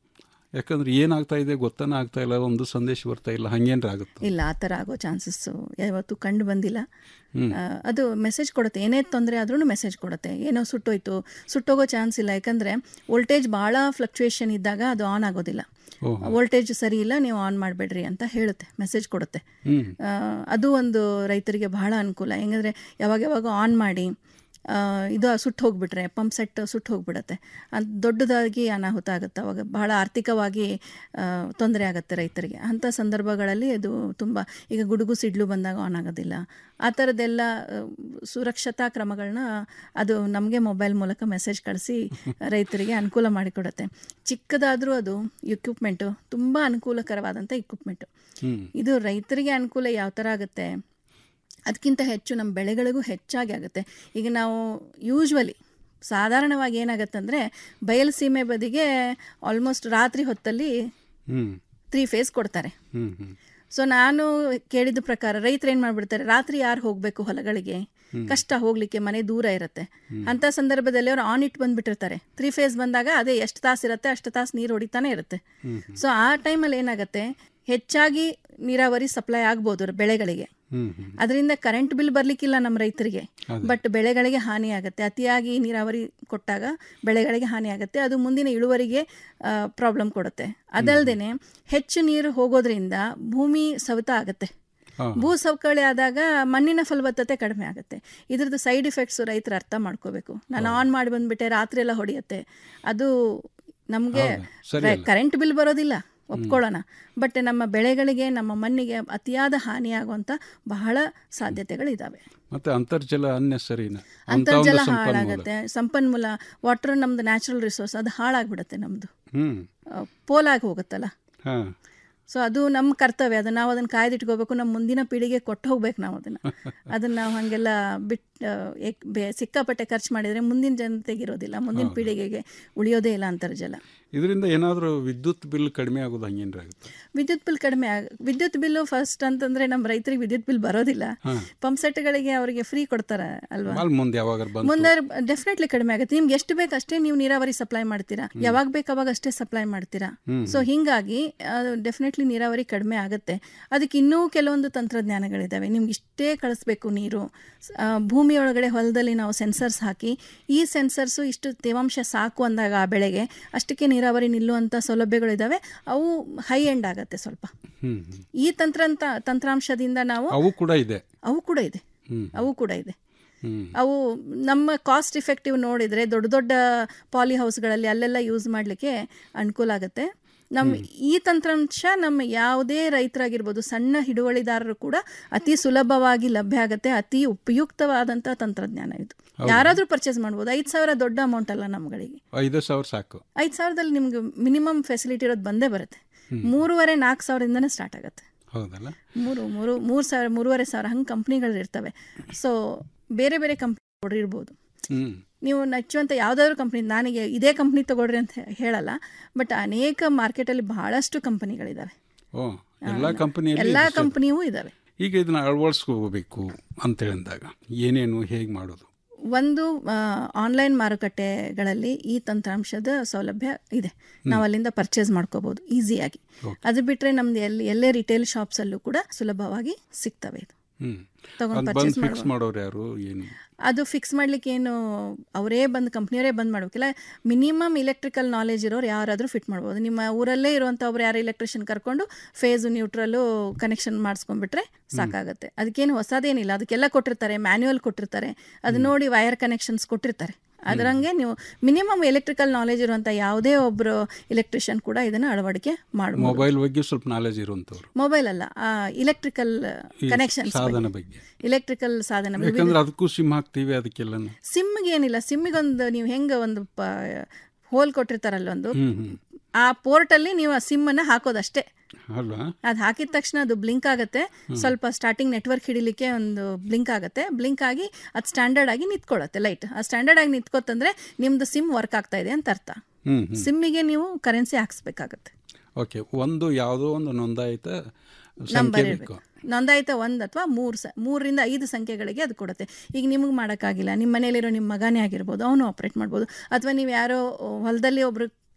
ಯಾಕಂದ್ರೆ ಏನಾಗ್ತಾ ಇದೆ ಗೊತ್ತಾನ ಆಗ್ತಾ ಇಲ್ಲ ಒಂದು ಸಂದೇಶ ಬರ್ತಾ ಇಲ್ಲ ಹಂಗೇನ್ರ ಆಗುತ್ತೆ ಇಲ್ಲ ಆ ಥರ ಆಗೋ ಚಾನ್ಸಸ್ಸು ಯಾವತ್ತೂ ಕಂಡು ಬಂದಿಲ್ಲ ಹ್ಮ್. ಆ, ಅದು ಮೆಸೇಜ್ ಕೊಡುತ್ತೆ ಏನೇ ತೊಂದರೆ ಆದ್ರೂ ಮೆಸೇಜ್ ಕೊಡುತ್ತೆ ಏನೋ ಸುಟ್ಟೋಯ್ತು ಸುಟ್ಟೋಗೋ ಚಾನ್ಸ್ ಇಲ್ಲ ಯಾಕಂದರೆ ವೋಲ್ಟೇಜ್ ಭಾಳ ಫ್ಲಕ್ಚುಯೇಷನ್ ಇದ್ದಾಗ ಅದು ಆನ್ ಆಗೋದಿಲ್ಲ ಓಹೋ. ವೋಲ್ಟೇಜ್ ಸರಿ ಇಲ್ಲ ನೀವು ಆನ್ ಮಾಡಬೇಡ್ರಿ ಅಂತ ಹೇಳುತ್ತೆ ಮೆಸೇಜ್ ಕೊಡುತ್ತೆ ಹ್ಮ್. ಆ, ಅದು ಒಂದು ರೈತರಿಗೆ ಬಹಳ ಅನುಕೂಲ ಹೆಂಗಂದರೆ ಯಾವಾಗ ಯಾವಾಗ ಆನ್ ಮಾಡಿ ಆ, ಇದು ಸುಟ್ಟು ಹೋಗ್ಬಿಟ್ರೆ ಪಂಪ್ ಸೆಟ್ ಸುಟ್ಟು ಹೋಗ್ಬಿಡತ್ತೆ ಅದು ದೊಡ್ಡದಾಗಿ ಅನಾಹುತ ಆಗುತ್ತೆ ಅವಾಗ ಬಹಳ ಆರ್ಥಿಕವಾಗಿ ಆ, ತೊಂದರೆ ಆಗುತ್ತೆ ರೈತರಿಗೆ ಅಂಥ ಸಂದರ್ಭಗಳಲ್ಲಿ ಅದು ತುಂಬ ಈಗ ಗುಡುಗು ಸಿಡ್ಲು ಬಂದಾಗ ಆನ್ ಆಗೋದಿಲ್ಲ ಆ ಥರದ್ದೆಲ್ಲ ಆ, ಸುರಕ್ಷತಾ ಕ್ರಮಗಳನ್ನ ಅದು ನಮಗೆ ಮೊಬೈಲ್ ಮೂಲಕ ಮೆಸೇಜ್ ಕಳಿಸಿ ರೈತರಿಗೆ ಅನುಕೂಲ ಮಾಡಿಕೊಡುತ್ತೆ ಚಿಕ್ಕದಾದರೂ ಅದು ಇಕ್ವಿಪ್ಮೆಂಟು ತುಂಬ ಅನುಕೂಲಕರವಾದಂಥ ಇಕ್ವಿಪ್ಮೆಂಟು ಹ್ಮ್. ಇದು ರೈತರಿಗೆ ಅನುಕೂಲ ಯಾವ ಥರ ಆಗುತ್ತೆ ಅದಕ್ಕಿಂತ ಹೆಚ್ಚು ನಮ್ಮ ಬೆಳೆಗಳಿಗೂ ಹೆಚ್ಚಾಗಿ ಆಗುತ್ತೆ ಈಗ ನಾವು ಯೂಶ್ವಲಿ ಸಾಧಾರಣವಾಗಿ ಏನಾಗುತ್ತೆ ಅಂದರೆ ಬಯಲು ಸೀಮೆ ಬದಿಗೆ ಆಲ್ಮೋಸ್ಟ್ ರಾತ್ರಿ ಹೊತ್ತಲ್ಲಿ ಹ್ಮ್ ತ್ರೀ ಫೇಸ್ ಕೊಡ್ತಾರೆ ಹ್ಮ್ ಹ್ಮ್ ಸೊ ನಾನು ಕೇಳಿದ ಪ್ರಕಾರ ರೈತರು ಏನು ಮಾಡ್ಬಿಡ್ತಾರೆ ರಾತ್ರಿ ಯಾರು ಹೋಗಬೇಕು ಹೊಲಗಳಿಗೆ ಹ್ಮ್. ಕಷ್ಟ ಹೋಗ್ಲಿಕ್ಕೆ ಮನೆ ದೂರ ಇರುತ್ತೆ ಅಂತ ಸಂದರ್ಭದಲ್ಲಿ ಅವ್ರು ಆನ್ ಇಟ್ ಬಂದ್ಬಿಟ್ಟಿರ್ತಾರೆ ತ್ರೀ ಫೇಸ್ ಬಂದಾಗ ಅದೇ ಎಷ್ಟು ತಾಸು ಇರುತ್ತೆ ಅಷ್ಟು ತಾಸು ನೀರು ಹೊಡಿತಾನೆ ಇರುತ್ತೆ ಹ್ಮ್ ಸೊ ಆ ಟೈಮಲ್ಲಿ ಏನಾಗುತ್ತೆ ಹೆಚ್ಚಾಗಿ ನೀರಾವರಿ ಸಪ್ಲೈ ಆಗ್ಬೋದು ಬೆಳೆಗಳಿಗೆ ಹ್ಮ್ ಹ್ಮ್ ಅದರಿಂದ ಕರೆಂಟ್ ಬಿಲ್ ಬರಲಿಕ್ಕಿಲ್ಲ ನಮ್ಮ ರೈತರಿಗೆ ಅದೇ. ಬಟ್ ಬೆಳೆಗಳಿಗೆ ಹಾನಿ ಆಗುತ್ತೆ ಅತಿಯಾಗಿ ನೀರಾವರಿ ಕೊಟ್ಟಾಗ ಬೆಳೆಗಳಿಗೆ ಹಾನಿ ಆಗುತ್ತೆ ಅದು ಮುಂದಿನ ಇಳುವರಿಗೆ ಪ್ರಾಬ್ಲಮ್ ಕೊಡುತ್ತೆ ಅದಲ್ಲದೆ ಹೆಚ್ಚು ನೀರು ಹೋಗೋದ್ರಿಂದ ಭೂಮಿ ಸವೆತ ಆಗುತ್ತೆ ಹಾ. ಭೂ ಸವಕಳಿ ಆದಾಗ ಮಣ್ಣಿನ ಫಲವತ್ತತೆ ಕಡಿಮೆ ಆಗುತ್ತೆ ಇದ್ರದ್ದು ಸೈಡ್ ಇಫೆಕ್ಟ್ಸ್ ರೈತರು ಅರ್ಥ ಮಾಡ್ಕೋಬೇಕು ನಾನು ಆನ್ ಮಾಡಿ ಬಂದ್ಬಿಟ್ಟೆ ರಾತ್ರಿ ಎಲ್ಲ ಹೊಡೆಯುತ್ತೆ ಅದು ನಮಗೆ ಹೌದು, ಸರಿ ಅಲ್ಲ. ಕರೆಂಟ್ ಬಿಲ್ ಬರೋದಿಲ್ಲ ಒಪ್ಕೊಳ್ಳೋಣ ಬಟ್ ನಮ್ಮ ಬೆಳೆಗಳಿಗೆ ನಮ್ಮ ಮಣ್ಣಿಗೆ ಅತಿಯಾದ ಹಾನಿಯಾಗುವಂಥ ಬಹಳ ಸಾಧ್ಯತೆಗಳಿದ್ದಾವೆ ಮತ್ತೆ ಅಂತರ್ಜಲ ಅನ್ನೆಸರಿನ ಅಂತರ್ಜಲ ಹಾಳಾಗುತ್ತೆ ಸಂಪನ್ಮೂಲ ವಾಟರ್ ನಮ್ದು ನ್ಯಾಚುರಲ್ ರಿಸೋರ್ಸ್ ಅದು ಹಾಳಾಗ್ಬಿಡುತ್ತೆ ನಮ್ಮದು ಹ್ಮ್ ಪೋಲಾಗಿ ಹೋಗುತ್ತಲ್ಲ ಹಾ ಸೊ ಅದು ನಮ್ಮ ಕರ್ತವ್ಯ ಅದು ನಾವು ಅದನ್ನು ಕಾಯ್ದಿಟ್ಕೋಬೇಕು ನಮ್ಮ ಮುಂದಿನ ಪೀಳಿಗೆ ಕೊಟ್ಟು ಹೋಗ್ಬೇಕು ನಾವು ಅದನ್ನು ಅದನ್ನು ನಾವು ಹಾಗೆಲ್ಲ ಬಿಟ್ಟು ಸಿಕ್ಕಾಪಟ್ಟೆ ಖರ್ಚು ಮಾಡಿದರೆ ಮುಂದಿನ ಜನತೆಗೆ ಇರೋದಿಲ್ಲ ಮುಂದಿನ ಹೌದು. ಪೀಳಿಗೆಗೆ ಉಳಿಯೋದೇ ಇಲ್ಲ ಅಂತರ್ಜಲ ಇದರಿಂದ ಏನಾದರೂ ವಿದ್ಯುತ್ ಬಿಲ್ ಕಡಿಮೆ ಆಗೋದು ಹಂಗೇನ್ರ ಆಗುತ್ತೆ ವಿದ್ಯುತ್ ಬಿಲ್ ಕಡಿಮೆ ಆಗ ವಿದ್ಯುತ್ ಬಿಲ್ಲು ಫಸ್ಟ್ ಅಂತಂದ್ರೆ ನಮ್ಮ ರೈತರಿಗೆ ವಿದ್ಯುತ್ ಬಿಲ್ ಬರೋದಿಲ್ಲ ಹಾ. ಪಂಪ್ ಸೆಟ್ಗಳಿಗೆ ಅವರಿಗೆ ಫ್ರೀ ಕೊಡ್ತಾರೆ ಅಲ್ವಾ ಅಲ್ಲಿ ಮುಂದೆ ಯಾವಾಗ ಬಂತು ಮುಂದೆ ಡೆಫಿನೆಟ್ಲಿ ಕಡಿಮೆ ಆಗುತ್ತೆ ನಿಮ್ಗೆ ಎಷ್ಟು ಬೇಕು ಅಷ್ಟೇ ನೀವು ನೀರಾವರಿ ಸಪ್ಲೈ ಮಾಡ್ತೀರಾ ಯಾವಾಗ ಬೇಕು ಅವಾಗ ಅಷ್ಟೇ ಸಪ್ಲೈ ಮಾಡ್ತೀರಾ ಹ್ಮ್. ಸೊ ಹಿಂಗಾಗಿ ಡೆಫಿನೆಟ್ಲಿ ನೀರಾವರಿ ಕಡಿಮೆ ಆಗುತ್ತೆ ಅದಕ್ಕೆ ಇನ್ನೂ ಕೆಲವೊಂದು ತಂತ್ರಜ್ಞಾನಗಳಿದ್ದಾವೆ ನಿಮ್ಗೆ ಇಷ್ಟೇ ಕಳಿಸ್ಬೇಕು ನೀರು ಆ, ಭೂಮಿಯೊಳಗಡೆ ಹೊಲದಲ್ಲಿ ನಾವು ಸೆನ್ಸರ್ಸ್ ಹಾಕಿ ಈ ಸೆನ್ಸರ್ಸು ಇಷ್ಟು ತೇವಾಂಶ ಸಾಕು ಅಂದಾಗ ಆ ಬೆಳೆಗೆ ಅಷ್ಟಕ್ಕೆ ನೀರಾವರಿ ನಿಲ್ಲುವಂಥ ಸೌಲಭ್ಯಗಳಿದ್ದಾವೆ ಅವು ಹೈ ಎಂಡ್ ಆಗುತ್ತೆ ಸ್ವಲ್ಪ ಹ್ಮ್ ಹ್ಮ್. ಈ ತಂತ್ರ ತಂತ್ರಾಂಶದಿಂದ ನಾವು ಅವು ಕೂಡ ಇದೆ ಅವು ಕೂಡ ಇದೆ ಹ್ಮ್ ಅವು ಕೂಡ ಇದೆ ಹ್ಮ್ ಅವು ನಮ್ಮ ಕಾಸ್ಟ್ ಇಫೆಕ್ಟಿವ್ ನೋಡಿದರೆ ದೊಡ್ಡ ದೊಡ್ಡ ಪಾಲಿ ಹೌಸ್ಗಳಲ್ಲಿ ಅಲ್ಲೆಲ್ಲ ಯೂಸ್ ಮಾಡಲಿಕ್ಕೆ ಅನುಕೂಲ ಆಗುತ್ತೆ ನಮ್ಮ ಈ ತಂತ್ರಾಂಶ ನಮ್ಮ ಯಾವುದೇ ರೈತರಾಗಿರ್ಬೋದು ಸಣ್ಣ ಹಿಡುವಳಿದಾರರು ಕೂಡ ಅತಿ ಸುಲಭವಾಗಿ ಲಭ್ಯ ಆಗುತ್ತೆ ಅತಿ ಉಪಯುಕ್ತವಾದಂಥ ತಂತ್ರಜ್ಞಾನ ಇದು ಹೌದು. ಯಾರಾದರೂ ಪರ್ಚೇಸ್ ಮಾಡ್ಬೋದು ಐದು ಸಾವಿರ ದೊಡ್ಡ ಅಮೌಂಟ್ ಅಲ್ಲ ನಮ್ಗಳಿಗೆ ಐದು ಸಾವಿರ ಸಾಕು ಐದು ಸಾವಿರದಲ್ಲಿ ನಿಮ್ಗೆ ಮಿನಿಮಮ್ ಫೆಸಿಲಿಟಿ ಇರೋದು ಬಂದೇ ಬರುತ್ತೆ ಮೂರುವರೆ ನಾಲ್ಕು ಸಾವಿರದಿಂದನೇ ಸ್ಟಾರ್ಟ್ ಆಗುತ್ತೆ ಹೌದಲ್ಲ ಮೂರು ಮೂರು ಮೂರು ಸಾವಿರ ಮೂರುವರೆ ಸಾವಿರ ಹಂಗೆ ಕಂಪ್ನಿಗಳು ಇರ್ತವೆ ಸೊ ಬೇರೆ ಬೇರೆ ಕಂಪ್ನಿ ಇರ್ಬೋದು ಹ್ಮ್ ನೀವು ನಚ್ಚುವಂಥ ಯಾವುದಾದ್ರೂ ಕಂಪ್ನಿ ನನಗೆ ಇದೇ ಕಂಪ್ನಿ ತಗೊಳ್ರಿ ಅಂತ ಹೇಳಲ್ಲ ಬಟ್ ಅನೇಕ ಮಾರ್ಕೆಟಲ್ಲಿ ಬಹಳಷ್ಟು ಕಂಪನಿಗಳಿದ್ದಾವೆ ಓ ಎಲ್ಲ ಕಂಪನಿಯಲ್ಲಿ ಎಲ್ಲ ಕಂಪನಿಯೂ ಇದ್ದಾವೆ ಈಗ ಇದನ್ನ ಅಳವಡಿಸ್ಕೋಬೇಕು ಅಂತೇಳಿದಾಗ ಏನೇನು ಹೇಗೆ ಮಾಡೋದು ಒಂದು ಆನ್ಲೈನ್ ಮಾರುಕಟ್ಟೆಗಳಲ್ಲಿ ಈ ತಂತ್ರಾಂಶದ ಸೌಲಭ್ಯ ಇದೆ ನಾವು ಅಲ್ಲಿಂದ ಪರ್ಚೇಸ್ ಮಾಡ್ಕೋಬಹುದು ಈಸಿಯಾಗಿ ಅದು ಬಿಟ್ಟರೆ ನಮ್ದು ಎಲ್ಲಿ ಎಲ್ಲೇ ರಿಟೇಲ್ ಶಾಪ್ಸಲ್ಲೂ ಕೂಡ ಸುಲಭವಾಗಿ ಸಿಗ್ತವೆ ಇದು ಹ್ಮ್ ತಗೊಂಡ್ ಅದ್ purchase ಬಂದು ಫಿಕ್ಸ್ ಮಾಡ್ಬೋದು. ಮಾಡೋರು ಯಾರು ಏನು ಅದು ಫಿಕ್ಸ್ ಮಾಡ್ಲಿಕ್ಕೆ ಏನು ಅವರೇ ಬಂದು ಕಂಪ್ನಿಯವರೇ ಬಂದ್ ಮಾಡ್ಬೇಕಿಲ್ಲ ಮಿನಿಮಮ್ ಇಲೆಕ್ಟ್ರಿಕಲ್ ನಾಲೆಜ್ ಇರೋರು ಯಾರಾದರೂ ಫಿಟ್ ಮಾಡ್ಬೋದು ನಿಮ್ಮ ಊರಲ್ಲೇ ಇರುವಂಥ ಒಬ್ರು ಯಾರು ಎಲೆಕ್ಟ್ರಿಷಿಯನ್ ಕರ್ಕೊಂಡು ಫೇಸು ನ್ಯೂಟ್ರಲ್ಲು ಕನೆಕ್ಷನ್ ಮಾಡಿಸ್ಕೊಂಡ್ಬಿಟ್ರೆ ಸಾಕಾಗುತ್ತೆ ಅದಕ್ಕೇನು ಹೊಸದೇನಿಲ್ಲ ಅದಕ್ಕೆಲ್ಲ ಕೊಟ್ಟಿರ್ತಾರೆ ಮ್ಯಾನ್ಯುವಲ್ ಕೊಟ್ಟಿರ್ತಾರೆ ಅದು ನೋಡಿ ವೈರ್ ಕನೆಕ್ಷನ್ಸ್ ಕೊಟ್ಟಿರ್ತಾರೆ ಅದರಂಗೆ ನೀವು ಮಿನಿಮಮ್ ಎಲೆಕ್ಟ್ರಿಕಲ್ ನಾಲೆಜ್ ಇರುವಂಥ ಯಾವುದೇ ಒಬ್ಬರು ಎಲೆಕ್ಟ್ರಿಷಿಯನ್ ಕೂಡ ಇದನ್ನು ಅಳವಡಿಕೆ ಮಾಡ್ಬೋದು ಮೊಬೈಲ್ ಬಗ್ಗೆ ಸ್ವಲ್ಪ ನಾಲೆಜ್ ಇರುವಂತವ್ರು ಮೊಬೈಲ್ ಅಲ್ಲ ಇಲೆಕ್ಟ್ರಿಕಲ್ ಈ ಕನೆಕ್ಷನ್ ಸಾಧನ ಬಗ್ಗೆ ಇಲೆಕ್ಟ್ರಿಕಲ್ ಸಾಧನ ಬಗ್ಗೆ. ಯಾಕಂದ್ರೆ ಅದಕ್ಕೂ ಸಿಮ್ ಹಾಕ್ತೀವಿ ಅದಕ್ಕೆಲ್ಲನು ಸಿಮ್ಗೆ ಏನಿಲ್ಲ ಸಿಮ್ಮಿಗೊಂದು ನೀವು ಹೆಂಗೆ ಒಂದು ಪ ಹೋಲ್ ಕೊಟ್ಟಿರ್ತಾರಲ್ಲ ಒಂದು ಹ್ಮ್ ಹ್ಮ್ ಆ ಪೋರ್ಟಲ್ಲಿ ನೀವು ಆ ಸಿಮ್ಮನ್ನು ಹಾಕೋದಷ್ಟೇ ಅಲ್ವಾ ಅದು ಹಾಕಿದ ತಕ್ಷಣ ಅದು ಬ್ಲಿಂಕ್ ಆಗುತ್ತೆ ಸ್ವಲ್ಪ ಸ್ಟಾರ್ಟಿಂಗ್ ನೆಟ್ವರ್ಕ್ ಹಿಡಿಲಿಕ್ಕೆ ಒಂದು ಬ್ಲಿಂಕ್ ಆಗುತ್ತೆ ಬ್ಲಿಂಕ್ ಆಗಿ ಅದು ಸ್ಟ್ಯಾಂಡರ್ಡ್ ಆಗಿ ನಿಂತ್ಕೊಳ್ಳುತ್ತೆ ಲೈಟ್ ಆ ಸ್ಟ್ಯಾಂಡರ್ಡ್ ಆಗಿ ನಿಂತ್ಕೋತಂದ್ರೆ ನಿಮ್ದು ಸಿಮ್ ವರ್ಕ್ ಆಗ್ತಾ ಇದೆ ಅಂತ ಅರ್ಥ ಹ್ಮ್ ಹ್ಮ್ ಸಿಮ್ಮಿಗೆ ನೀವು ಕರೆನ್ಸಿ ಹಾಕ್ಸ್ಬೇಕಾಗತ್ತೆ ಓಕೆ ಒಂದು ಯಾವುದೋ ಒಂದು ನೋಂದಾಯಿತ ಸಂಖ್ಯೆ ನಂಬರ್ ಬೇಕು ಇರಬೇಕು ನೋಂದಾಯಿತ ಒಂದು ಅಥವಾ ಮೂರು ಸ ಮೂರರಿಂದ ಐದು ಸಂಖ್ಯೆಗಳಿಗೆ ಅದು ಕೊಡುತ್ತೆ ಈಗ ನಿಮಗೆ ಮಾಡೋಕ್ಕಾಗಿಲ್ಲ ನಿಮ್ಮ ಮನೇಲಿರೋ ನಿಮ್ಮ ಮಗನೇ ಆಗಿರ್ಬೋದು ಅವನು ಆಪ್ರೇಟ್ ಮಾಡ್ಬೋದು ಅಥವಾ ನೀವು ಯಾರೋ ಹೊಲದಲ್ಲಿ ಒಬ್ರು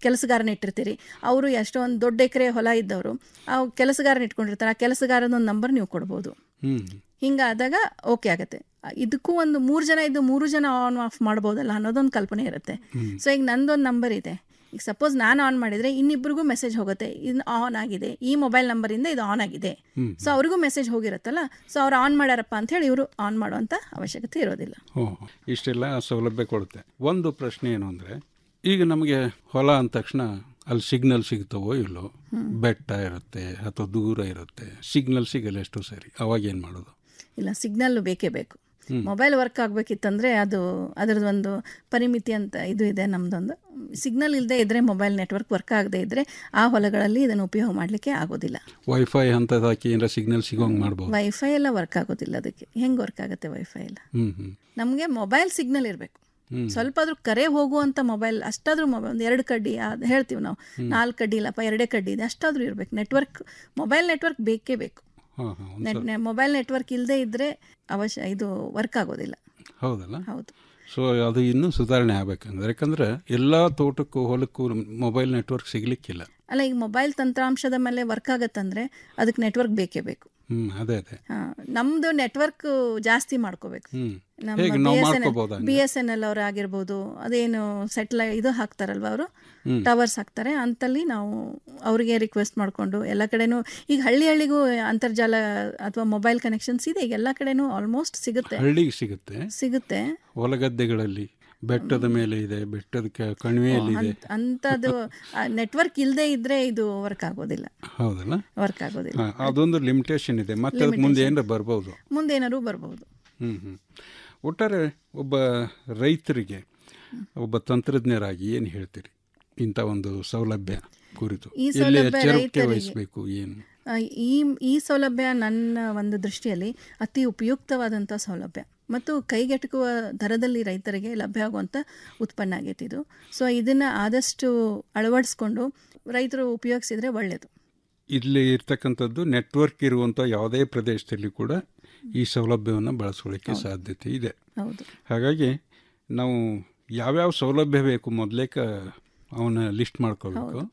ಕೆಲಸಗಾರನ ಇಟ್ಟಿರ್ತೀರಿ ಅವರು ಎಷ್ಟೊಂದು ದೊಡ್ಡ ಎಕರೆ ಹೊಲ ಇದ್ದವರು ಆ ಕೆಲಸಗಾರನ ಇಟ್ಕೊಂಡಿರ್ತಾರೆ ಆ ಕೆಲಸಗಾರನ ಒಂದು ನಂಬರ್ ನೀವು ಕೊಡ್ಬೋದು ಹ್ಮ್ ಹಿಂಗಾದಾಗ ಓಕೆ ಆಗುತ್ತೆ ಇದಕ್ಕೂ ಒಂದು ಮೂರು ಜನ ಇದ್ದು ಮೂರು ಜನ ಆನ್ ಆಫ್ ಮಾಡ್ಬೋದಲ್ಲ ಅನ್ನೋದೊಂದು ಕಲ್ಪನೆ ಇರುತ್ತೆ ಸೊ ಈಗ ನಂದೊಂದು ನಂಬರ್ ಇದೆ ಈಗ ಸಪೋಸ್ ನಾನು ಆನ್ ಮಾಡಿದರೆ ಇನ್ನಿಬ್ಬರಿಗೂ ಮೆಸೇಜ್ ಹೋಗುತ್ತೆ ಇದು ಆನ್ ಆಗಿದೆ ಈ ಮೊಬೈಲ್ ನಂಬರಿಂದ ಇದು ಆನ್ ಆಗಿದೆ ಹ್ಮ್. ಸೊ ಅವ್ರಿಗೂ ಮೆಸೇಜ್ ಹೋಗಿರುತ್ತಲ್ಲ ಸೊ ಅವ್ರು ಆನ್ ಮಾಡ್ಯಾರಪ್ಪ ಅಂತ ಹೇಳಿ ಇವರು ಆನ್ ಮಾಡುವಂಥ ಅವಶ್ಯಕತೆ ಇರೋದಿಲ್ಲ ಓ ಇಷ್ಟೆಲ್ಲ ಸೌಲಭ್ಯ ಕೊಡುತ್ತೆ ಒಂದು ಪ್ರಶ್ನೆ ಏನು ಅಂದರೆ ಈಗ ನಮಗೆ ಹೊಲ ಅಂದ ತಕ್ಷಣ ಅಲ್ಲಿ ಸಿಗ್ನಲ್ ಸಿಗ್ತವೋ ಇಲ್ಲೋ ಬೆಟ್ಟ ಇರುತ್ತೆ ಅಥವಾ ದೂರ ಇರುತ್ತೆ ಸಿಗ್ನಲ್ ಸಿಗಲ್ಲ ಎಷ್ಟು ಸರಿ ಅವಾಗ ಏನು ಮಾಡೋದು ಇಲ್ಲ ಸಿಗ್ನಲ್ ಬೇಕೇ ಬೇಕು ಮೊಬೈಲ್ ವರ್ಕ್ ಆಗಬೇಕಿತ್ತಂದ್ರೆ ಅದು ಅದರದ್ದು ಒಂದು ಪರಿಮಿತಿ ಅಂತ ಇದು ಇದೆ ನಮ್ಮದೊಂದು ಸಿಗ್ನಲ್ ಇಲ್ಲದೆ ಇದ್ದರೆ ಮೊಬೈಲ್ ನೆಟ್ವರ್ಕ್ ವರ್ಕ್ ಆಗದೆ ಇದ್ದರೆ ಆ ಹೊಲಗಳಲ್ಲಿ ಇದನ್ನು ಉಪಯೋಗ ಮಾಡಲಿಕ್ಕೆ ಆಗೋದಿಲ್ಲ ವೈಫೈ ಅಂತದ್ದು ಹಾಕಿ ಏನಾರ ಸಿಗ್ನಲ್ ಸಿಗೋಂಗೆ ಮಾಡ್ಬೋದು ವೈಫೈ ಎಲ್ಲ ವರ್ಕ್ ಆಗೋದಿಲ್ಲ ಅದಕ್ಕೆ ಹೆಂಗೆ ವರ್ಕ್ ಆಗುತ್ತೆ ವೈಫೈ ಎಲ್ಲ ಹ್ಞೂ ಹ್ಞೂ ನಮಗೆ ಮೊಬೈಲ್ ಸಿಗ್ನಲ್ ಇರಬೇಕು ಹ್ಮ್. ಸ್ವಲ್ಪ ಆದ್ರೂ ಕರೆ ಹೋಗುವಂಥ ಮೊಬೈಲ್ ಅಷ್ಟಾದ್ರೂ ಮೊಬೈಲ್ ಒಂದು ಎರಡು ಕಡ್ಡಿ ಅದು ಹೇಳ್ತೀವಿ ನಾವು ನಾಲ್ಕು ಕಡ್ಡಿ ಇಲ್ಲಪ್ಪ ಎರಡೇ ಕಡ್ಡಿ ಇದೆ ಅಷ್ಟಾದ್ರೂ ಇರಬೇಕು ನೆಟ್ವರ್ಕ್ ಮೊಬೈಲ್ ನೆಟ್ವರ್ಕ್ ಬೇಕೇ ಬೇಕು ಹಾಂ ಹಾಂ ನೆಟ್ ಮೊಬೈಲ್ ನೆಟ್ವರ್ಕ್ ಇಲ್ಲದೆ ಇದ್ದರೆ ಅವಶ್ಯ ಇದು ವರ್ಕ್ ಆಗೋದಿಲ್ಲ ಹೌದಲ್ಲ ಹೌದು ಸೊ ಅದು ಇನ್ನೂ ಸುಧಾರಣೆ ಆಗ್ಬೇಕಂದ್ರೆ ಯಾಕಂದ್ರೆ ಎಲ್ಲ ತೋಟಕ್ಕೂ ಹೊಲಕ್ಕೂ ಮೊಬೈಲ್ ನೆಟ್ವರ್ಕ್ ಸಿಗ್ಲಿಕ್ಕಿಲ್ಲ ಅಲ್ಲ ಈಗ ಮೊಬೈಲ್ ತಂತ್ರಾಂಶದ ಮೇಲೆ ವರ್ಕ್ ಆಗತ್ತಂದ್ರೆ ಅದಕ್ಕೆ ನೆಟ್ವರ್ಕ್ ಬೇಕೇ ಬೇಕು ಹ್ಞೂ ಅದೇ ಅದೇ ಹಾ, ನಮ್ದು ನೆಟ್ವರ್ಕ್ ಜಾಸ್ತಿ ಮಾಡ್ಕೋಬೇಕು ಹ್ಞೂ ನಮ್ಮ ಹೇಗೆ ಬಿ ನಾವು ಎಸ್ ಎನ್ ಮಾಡ್ಕೋಬೋದಾ ಬಿ ಎಸ್ ಎನ್ ಎಲ್ ಅವರು ಆಗಿರ್ಬೋದು ಅದೇನು ಸೆಟ್ಲೈ ಇದು ಹಾಕ್ತಾರಲ್ವ ಅವರು ಹ್ಮ್. ಟವರ್ಸ್ ಹಾಕ್ತಾರೆ ಅಂತಲ್ಲಿ ನಾವು ಅವರಿಗೆ ರಿಕ್ವೆಸ್ಟ್ ಮಾಡಿಕೊಂಡು ಎಲ್ಲ ಕಡೆನೂ ಈಗ ಹಳ್ಳಿ ಹಳ್ಳಿಗೂ ಅಂತರ್ಜಾಲ ಅಥವಾ ಮೊಬೈಲ್ ಕನೆಕ್ಷನ್ಸ್ ಇದೆ ಈಗ ಎಲ್ಲ ಕಡೆನೂ ಆಲ್ಮೋಸ್ಟ್ ಸಿಗುತ್ತೆ ಹಳ್ಳಿಗೆ ಸಿಗುತ್ತೆ ಸಿಗುತ್ತೆ ಹೊಲಗದ್ದೆಗಳಲ್ಲಿ ಬೆಟ್ಟದ ಮೇಲೆ ಇದೆ ಬೆಟ್ಟದ ಕ- ಕಣಿವೆಯಲ್ಲಿ ಇದೆ ಅಂತ್- ಅಂಥದ್ದು ನೆಟ್ವರ್ಕ್ ಇಲ್ಲದೆ ಇದ್ರೆ ಇದು ವರ್ಕ್ ಆಗೋದಿಲ್ಲ ಹೌದಲ್ಲ ವರ್ಕ್ ಆಗೋದಿಲ್ಲ ಹಾ, ಅದೊಂದು ಲಿಮಿಟೇಷನ್ ಇದೆ ಮತ್ತೆ ಅದಕ್ಕೆ ಮುಂದೆ ಏನಾರ ಬರ್ಬೋದು ಮುಂದೇನಾದ್ರು ಬರ್ಬೋದು ಹ್ಮ್ ಹ್ಮ್ ಒಟ್ಟಾರೆ ಒಬ್ಬ ರೈತರಿಗೆ ಒಬ್ಬ ತಂತ್ರಜ್ಞರಾಗಿ ಏನು ಹೇಳ್ತೀರಿ ಇಂಥ ಒಂದು ಸೌಲಭ್ಯ ಕುರಿತು ಈ ಎಲ್ಲಿ ಸೌಲಭ್ಯ ಎಚ್ಚರಿಕೆ ರೈತರಿಗೆ- ವಹಿಸಬೇಕು ಏನು ಆ, ಈ ಈ ಸೌಲಭ್ಯ ನನ್ನ ಒಂದು ದೃಷ್ಟಿಯಲ್ಲಿ ಅತಿ ಉಪಯುಕ್ತವಾದಂಥ ಸೌಲಭ್ಯ ಮತ್ತು ಕೈಗೆಟುಕುವ ದರದಲ್ಲಿ ರೈತರಿಗೆ ಲಭ್ಯ ಆಗುವಂಥ ಉತ್ಪನ್ನ ಆಗೈತೆ ಇದು ಸೊ ಇದನ್ನು ಆದಷ್ಟು ಅಳವಡಿಸ್ಕೊಂಡು ರೈತರು ಉಪಯೋಗಿಸಿದ್ರೆ ಒಳ್ಳೆಯದು ಇಲ್ಲಿ ಇರ್ತಕ್ಕಂಥದ್ದು ನೆಟ್ವರ್ಕ್ ಇರುವಂಥ ಯಾವುದೇ ಪ್ರದೇಶದಲ್ಲಿ ಕೂಡ ಈ ಸೌಲಭ್ಯವನ್ನು ಬಳಸ್ಕೊಳ್ಳಿಕ್ಕೆ ಸಾಧ್ಯತೆ ಇದೆ ಹೌದು ಹಾಗಾಗಿ ನಾವು ಯಾವ್ಯಾವ ಸೌಲಭ್ಯ ಬೇಕು ಮೊದಲೇಕ ಅವನ ಲಿಸ್ಟ್ ಮಾಡ್ಕೋಬೇಕು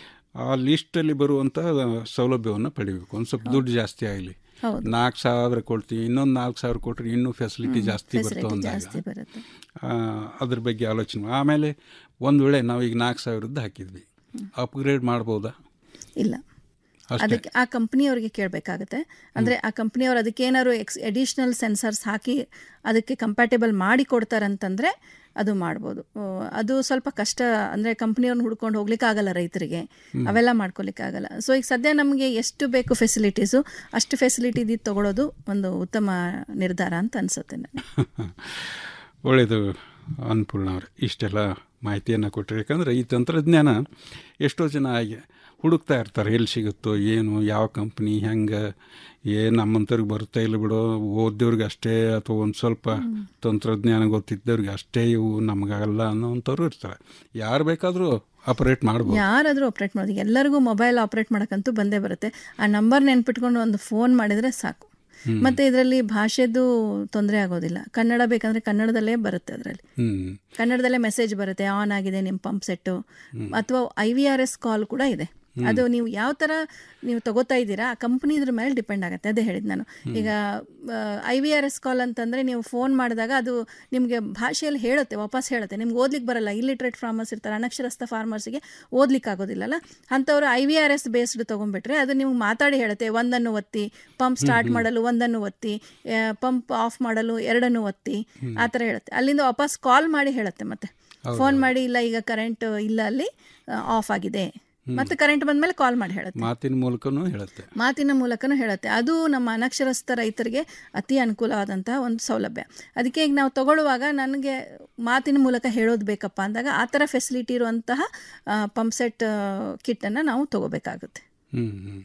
ಆ ಲಿಸ್ಟಲ್ಲಿ ಬರುವಂಥ ಸೌಲಭ್ಯವನ್ನು ಪಡಿಬೇಕು ಒಂದು ಸ್ವಲ್ಪ ದುಡ್ಡು ಜಾಸ್ತಿ ಆಗಲಿ ಹೌದು. ನಾಲ್ಕು ಸಾವಿರ ಕೊಡ್ತೀವಿ ಇನ್ನೊಂದು ನಾಲ್ಕು ಸಾವಿರ ಕೊಟ್ಟರೆ ಇನ್ನೂ ಫೆಸಿಲಿಟಿ ಜಾಸ್ತಿ ಫೆಸಿಲಿಟಿ ಬರ್ತಾವ ಅಂದಾಗ ಜಾಸ್ತಿ ಬರುತ್ತೆ ಆ, ಅದ್ರ ಬಗ್ಗೆ ಆಲೋಚನೆ ಮಾ- ಆಮೇಲೆ ಒಂದು ವೇಳೆ ನಾವು ಈಗ ನಾಲ್ಕು ಸಾವಿರದ್ದು ಹಾಕಿದ್ವಿ ಅಪ್ಗ್ರೇಡ್ ಮಾಡ್ಬೋದಾ ಇಲ್ಲ ಅಷ್ಟೇ ಅದಕ್ಕೆ ಆ ಕಂಪ್ನಿಯವ್ರಿಗೆ ಕೇಳಬೇಕಾಗುತ್ತೆ ಅಂದರೆ ಆ ಕಂಪ್ನಿಯವ್ರು ಅದಕ್ಕೆ ಏನಾದ್ರು ಎಕ್ಸ್ ಎಡಿಷ್ನಲ್ ಸೆನ್ಸರ್ಸ್ ಹಾಕಿ ಅದಕ್ಕೆ ಕಂಪ್ಯಾಟೇಬಲ್ ಮಾಡಿ ಕೊಡ್ತಾರಂತಂದರೆ ಅದು ಮಾಡ್ಬೋದು ಆ, ಅದು ಸ್ವಲ್ಪ ಕಷ್ಟ ಅಂದರೆ ಕಂಪ್ನಿಯವ್ರನ್ನ ಹುಡ್ಕೊಂಡು ಹೋಗ್ಲಿಕ್ಕೆ ಆಗಲ್ಲ ರೈತರಿಗೆ ಅವೆಲ್ಲ ಮಾಡ್ಕೊಲಿಕ್ಕೆ ಆಗಲ್ಲ ಸೊ ಈಗ ಸದ್ಯ ನಮಗೆ ಎಷ್ಟು ಬೇಕು ಫೆಸಿಲಿಟೀಸು ಅಷ್ಟು ಫೆಸಿಲಿಟಿ ಇದ್ದು ತಗೊಳ್ಳೋದು ಒಂದು ಉತ್ತಮ ನಿರ್ಧಾರ ಅಂತ ಅನ್ಸುತ್ತೆ ನನಗೆ ಒಳ್ಳೆಯದು ಅನ್ನಪೂರ್ಣ ಅವ್ರೆ ಇಷ್ಟೆಲ್ಲ ಮಾಹಿತಿಯನ್ನು ಕೊಟ್ಟರೆ ಯಾಕಂದರೆ ಈ ತಂತ್ರಜ್ಞಾನ ಎಷ್ಟೋ ಜನ ಹಾಗೆ ಹುಡುಕ್ತಾ ಇರ್ತಾರೆ ಎಲ್ಲಿ ಸಿಗುತ್ತೋ ಏನು ಯಾವ ಕಂಪ್ನಿ ಹೆಂಗೆ ಏನು ನಮ್ಮಂಥವ್ರಿಗೆ ಬರ್ತಾ ಇಲ್ಲ ಬಿಡೋ ಓದ್ದವ್ರಿಗೆ ಅಷ್ಟೇ ಅಥವಾ ಒಂದು ಸ್ವಲ್ಪ ತಂತ್ರಜ್ಞಾನ ಗೊತ್ತಿದ್ದವ್ರಿಗೆ ಅಷ್ಟೇ ಇವು ನಮಗಾಗಲ್ಲ ಅನ್ನೋವಂಥವ್ರು ಇರ್ತಾರೆ ಯಾರು ಬೇಕಾದರೂ ಆಪರೇಟ್ ಮಾಡ್ಬೋದು ಯಾರಾದರೂ ಆಪ್ರೇಟ್ ಮಾಡೋದು ಎಲ್ಲರಿಗೂ ಮೊಬೈಲ್ ಆಪ್ರೇಟ್ ಮಾಡೋಕ್ಕಂತೂ ಬಂದೇ ಬರುತ್ತೆ ಆ ನಂಬರ್ ನೆನ್ಪಿಟ್ಕೊಂಡು ಒಂದು ಫೋನ್ ಮಾಡಿದರೆ ಸಾಕು ಮತ್ತೆ ಇದರಲ್ಲಿ ಭಾಷೆದು ತೊಂದರೆ ಆಗೋದಿಲ್ಲ ಕನ್ನಡ ಬೇಕಂದ್ರೆ ಕನ್ನಡದಲ್ಲೇ ಬರುತ್ತೆ ಅದರಲ್ಲಿ ಹ್ಞೂ ಕನ್ನಡದಲ್ಲೇ ಮೆಸೇಜ್ ಬರುತ್ತೆ ಆನ್ ಆಗಿದೆ ನಿಮ್ಮ ಪಂಪ್ ಸೆಟ್ಟು ಅಥವಾ I V R S call ಕೂಡ ಇದೆ ಅದು ನೀವು ಯಾವ ಥರ ನೀವು ತಗೋತಾ ಇದ್ದೀರಾ ಆ ಕಂಪ್ನಿ ಇದ್ರ ಮೇಲೆ ಡಿಪೆಂಡ್ ಆಗುತ್ತೆ ಅದೇ ಹೇಳಿದ್ದು ನಾನು ಈಗ I V R S call ಅಂತಂದರೆ ನೀವು ಫೋನ್ ಮಾಡಿದಾಗ ಅದು ನಿಮಗೆ ಭಾಷೆಯಲ್ಲಿ ಹೇಳುತ್ತೆ ವಾಪಸ್ ಹೇಳುತ್ತೆ ನಿಮ್ಗೆ ಓದ್ಲಿಕ್ಕೆ ಬರಲ್ಲ ಇಲ್ಲಿಟ್ರೇಟ್ ಫಾರ್ಮರ್ಸ್ ಇರ್ತಾರೆ ಅನಕ್ಷರಸ್ಥ ಫಾರ್ಮರ್ಸಿಗೆ ಓದ್ಲಿಕ್ಕೆ ಆಗೋದಿಲ್ಲಲ್ಲ ಅಂಥವ್ರು I V R S based ತೊಗೊಂಡ್ಬಿಟ್ರೆ ಅದು ನಿಮ್ಗೆ ಮಾತಾಡಿ ಹೇಳುತ್ತೆ ಒಂದನ್ನು ಒತ್ತಿ ಪಂಪ್ ಸ್ಟಾರ್ಟ್ ಮಾಡಲು ಒಂದನ್ನು ಒತ್ತಿ ಪಂಪ್ ಆಫ್ ಮಾಡಲು ಎರಡನ್ನು ಒತ್ತಿ ಆ ಥರ ಹೇಳುತ್ತೆ ಅಲ್ಲಿಂದ ವಾಪಸ್ ಕಾಲ್ ಮಾಡಿ ಹೇಳುತ್ತೆ ಮತ್ತೆ ಫೋನ್ ಮಾಡಿ ಇಲ್ಲ ಈಗ ಕರೆಂಟ್ ಇಲ್ಲ ಅಲ್ಲಿ ಆಫ್ ಆಗಿದೆ ಮತ್ತೆ ಕರೆಂಟ್ ಬಂದ್ಮೇಲೆ ಕಾಲ್ ಮಾಡಿ ಹೇಳುತ್ತೆ ಮಾತಿನ ಮೂಲಕನೂ ಹೇಳುತ್ತೆ ಮಾತಿನ ಮೂಲಕನೂ ಹೇಳುತ್ತೆ ಅದು ನಮ್ಮ ಅನಕ್ಷರಸ್ಥ ರೈತರಿಗೆ ಅತಿ ಅನುಕೂಲವಾದಂತಹ ಒಂದು ಸೌಲಭ್ಯ ಅದಕ್ಕೆ ಈಗ ನಾವು ತಗೊಳ್ಳುವಾಗ ನನಗೆ ಮಾತಿನ ಮೂಲಕ ಹೇಳೋದು ಬೇಕಪ್ಪ ಅಂದಾಗ ಆ ಥರ ಫೆಸಿಲಿಟಿ ಇರುವಂತಹ ಪಂಪ್ ಸೆಟ್ ಕಿಟ್ಟನ್ನು ನಾವು ತಗೋಬೇಕಾಗುತ್ತೆ ಹ್ಞೂ ಹ್ಞೂ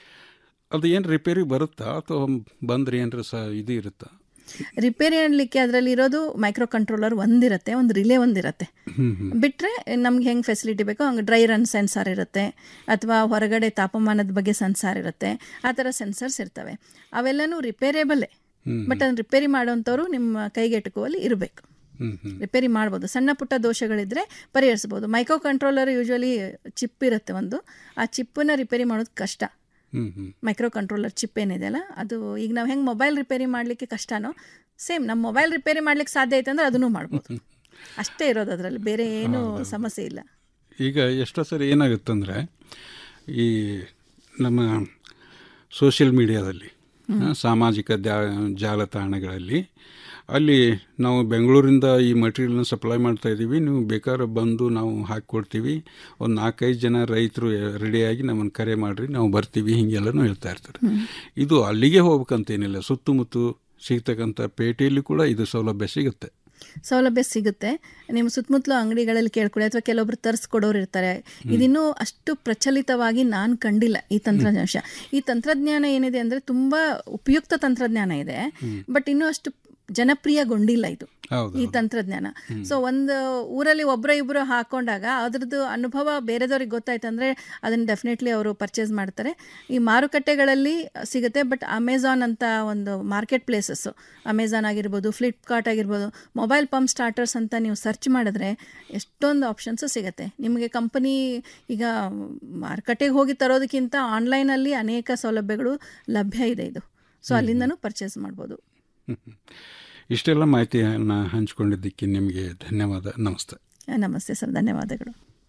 ಅದು ಏನು ರಿಪೇರಿ ಬರುತ್ತಾ ಅಥವಾ ಬಂದ್ರೆ ಏನಾರ ಸಹ ಇದು ಇರುತ್ತಾ ರಿಪೇರಿ ಅನ್ಲಿಕ್ಕೆ ಅದರಲ್ಲಿ ಇರೋದು ಮೈಕ್ರೋ ಕಂಟ್ರೋಲರ್ ಒಂದಿರುತ್ತೆ ಒಂದು ರಿಲೇ ಒಂದಿರುತ್ತೆ ಬಿಟ್ಟರೆ ನಮ್ಗೆ ಹೆಂಗೆ ಫೆಸಿಲಿಟಿ ಬೇಕೋ ಹಂಗೆ ಡ್ರೈ ರನ್ ಸೆನ್ಸಾರ್ ಇರುತ್ತೆ ಅಥವಾ ಹೊರಗಡೆ ತಾಪಮಾನದ ಬಗ್ಗೆ ಸೆನ್ಸಾರ್ ಇರುತ್ತೆ ಆ ಥರ ಸೆನ್ಸರ್ಸ್ ಇರ್ತವೆ ಅವೆಲ್ಲನೂ ರಿಪೇರೇಬಲ್ಲೇ ಬಟ್ ಅದನ್ನ ರಿಪೇರಿ ಮಾಡೋವಂಥವ್ರು ನಿಮ್ಮ ಕೈಗೆಟುಕುವಲ್ಲಿ ಇರಬೇಕು ಹ್ಮ್ ಹ್ಮ್ ರಿಪೇರಿ ಮಾಡ್ಬೋದು ಸಣ್ಣ ಪುಟ್ಟ ದೋಷಗಳಿದ್ರೆ ಪರಿಹರಿಸ್ಬೋದು ಮೈಕ್ರೋ ಕಂಟ್ರೋಲರ್ ಯೂಶ್ವಲಿ ಚಿಪ್ ಇರುತ್ತೆ ಒಂದು ಆ ಚಿಪ್ಪನ್ನ ರಿಪೇರಿ ಮಾಡೋದು ಕಷ್ಟ ಹ್ಮ್ ಹ್ಮ್ ಮೈಕ್ರೋ ಕಂಟ್ರೋಲರ್ ಚಿಪ್ ಏನಿದೆಯಲ್ಲ ಅದು ಈಗ ನಾವು ಹೆಂಗೆ ಮೊಬೈಲ್ ರಿಪೇರಿ ಮಾಡಲಿಕ್ಕೆ ಕಷ್ಟನೋ ಸೇಮ್ ನಮ್ಮ ಮೊಬೈಲ್ ರಿಪೇರಿ ಮಾಡ್ಲಿಕ್ಕೆ ಸಾಧ್ಯ ಐತೆ ಅಂದ್ರೆ ಅದನ್ನು ಮಾಡ್ಬೋದು ಅಷ್ಟೇ ಇರೋದು ಅದರಲ್ಲಿ ಬೇರೆ ಏನು ಸಮಸ್ಯೆ ಇಲ್ಲ ಈಗ ಎಷ್ಟೋ ಸರಿ ಏನಾಗುತ್ತಂದರೆ ಈ ನಮ್ಮ ಸೋಷಿಯಲ್ ಮೀಡಿಯಾದಲ್ಲಿ ಆ, ಸಾಮಾಜಿಕ ಜಾ ಜಾಲತಾಣಗಳಲ್ಲಿ ಅಲ್ಲಿ ನಾವು ಬೆಂಗಳೂರಿಂದ ಈ ಮಟೀರಿಯಲ್ನ ಸಪ್ಲೈ ಮಾಡ್ತಾ ಇದ್ದೀವಿ ನೀವು ಬೇಕಾದ್ರೆ ಬಂದು ನಾವು ಹಾಕ್ಕೊಡ್ತೀವಿ ಒಂದು ನಾಲ್ಕೈದು ಜನ ರೈತರು ರೆಡಿಯಾಗಿ ನಮ್ಮನ್ನು ಕರೆ ಮಾಡಿರಿ ನಾವು ಬರ್ತೀವಿ ಹೀಗೆಲ್ಲನೂ ಹೇಳ್ತಾ ಇರ್ತಾರೆ ಇದು ಅಲ್ಲಿಗೆ ಹೋಗ್ಬೇಕಂತೇನಿಲ್ಲ ಸುತ್ತಮುತ್ತ ಸಿಗ್ತಕ್ಕಂಥ ಪೇಟೆಯಲ್ಲಿ ಕೂಡ ಇದು ಸೌಲಭ್ಯ ಸಿಗುತ್ತೆ ಸೌಲಭ್ಯ ಸಿಗುತ್ತೆ ನಿಮ್ಮ ಸುತ್ತಮುತ್ತಲು ಅಂಗಡಿಗಳಲ್ಲಿ ಕೇಳ್ಕೊಳ್ಳಿ ಅಥವಾ ಕೆಲವೊಬ್ರು ತರಿಸ್ಕೊಡೋರು ಇರ್ತಾರೆ ಇದಿನ್ನೂ ಅಷ್ಟು ಪ್ರಚಲಿತವಾಗಿ ನಾನು ಕಂಡಿಲ್ಲ ಈ ತಂತ್ರಜ್ಞಾನ ಈ ತಂತ್ರಜ್ಞಾನ ಏನಿದೆ ಅಂದರೆ ತುಂಬ ಉಪಯುಕ್ತ ತಂತ್ರಜ್ಞಾನ ಇದೆ ಬಟ್ ಇನ್ನೂ ಅಷ್ಟು ಜನಪ್ರಿಯಗೊಂಡಿಲ್ಲ ಇದು ಹೌದು ಈ ತಂತ್ರಜ್ಞಾನ ಸೊ ಒಂದು ಊರಲ್ಲಿ ಒಬ್ಬರ ಇಬ್ಬರು ಹಾಕೊಂಡಾಗ ಅದ್ರದ್ದು ಅನುಭವ ಬೇರೆದವ್ರಿಗೆ ಗೊತ್ತಾಯ್ತು ಅಂದರೆ ಅದನ್ನು ಡೆಫಿನೆಟ್ಲಿ ಅವರು ಪರ್ಚೇಸ್ ಮಾಡ್ತಾರೆ ಈ ಮಾರುಕಟ್ಟೆಗಳಲ್ಲಿ ಸಿಗುತ್ತೆ ಬಟ್ ಅಮೆಝಾನ್ ಅಂತ ಒಂದು ಮಾರ್ಕೆಟ್ ಪ್ಲೇಸಸ್ಸು ಅಮೆಝಾನ್ ಆಗಿರ್ಬೋದು ಫ್ಲಿಪ್ಕಾರ್ಟ್ ಆಗಿರ್ಬೋದು ಮೊಬೈಲ್ ಪಂಪ್ ಸ್ಟಾರ್ಟರ್ಸ್ ಅಂತ ನೀವು ಸರ್ಚ್ ಮಾಡಿದ್ರೆ ಎಷ್ಟೊಂದು ಆಪ್ಷನ್ಸು ಸಿಗುತ್ತೆ ನಿಮಗೆ ಕಂಪನಿ ಈಗ ಮಾರುಕಟ್ಟೆಗೆ ಹೋಗಿ ತರೋದಕ್ಕಿಂತ ಆನ್ಲೈನಲ್ಲಿ ಅನೇಕ ಸೌಲಭ್ಯಗಳು ಲಭ್ಯ ಇದೆ ಇದು ಸೊ ಅಲ್ಲಿಂದನೂ ಪರ್ಚೇಸ್ ಮಾಡ್ಬೋದು ಇಷ್ಟೆಲ್ಲ ಮಾಹಿತಿಯನ್ನು ಹಂಚಿಕೊಂಡಿದ್ದಕ್ಕೆ ನಿಮಗೆ ಧನ್ಯವಾದ ನಮಸ್ತೆ ನಮಸ್ತೆ ಸರ್ ಧನ್ಯವಾದಗಳು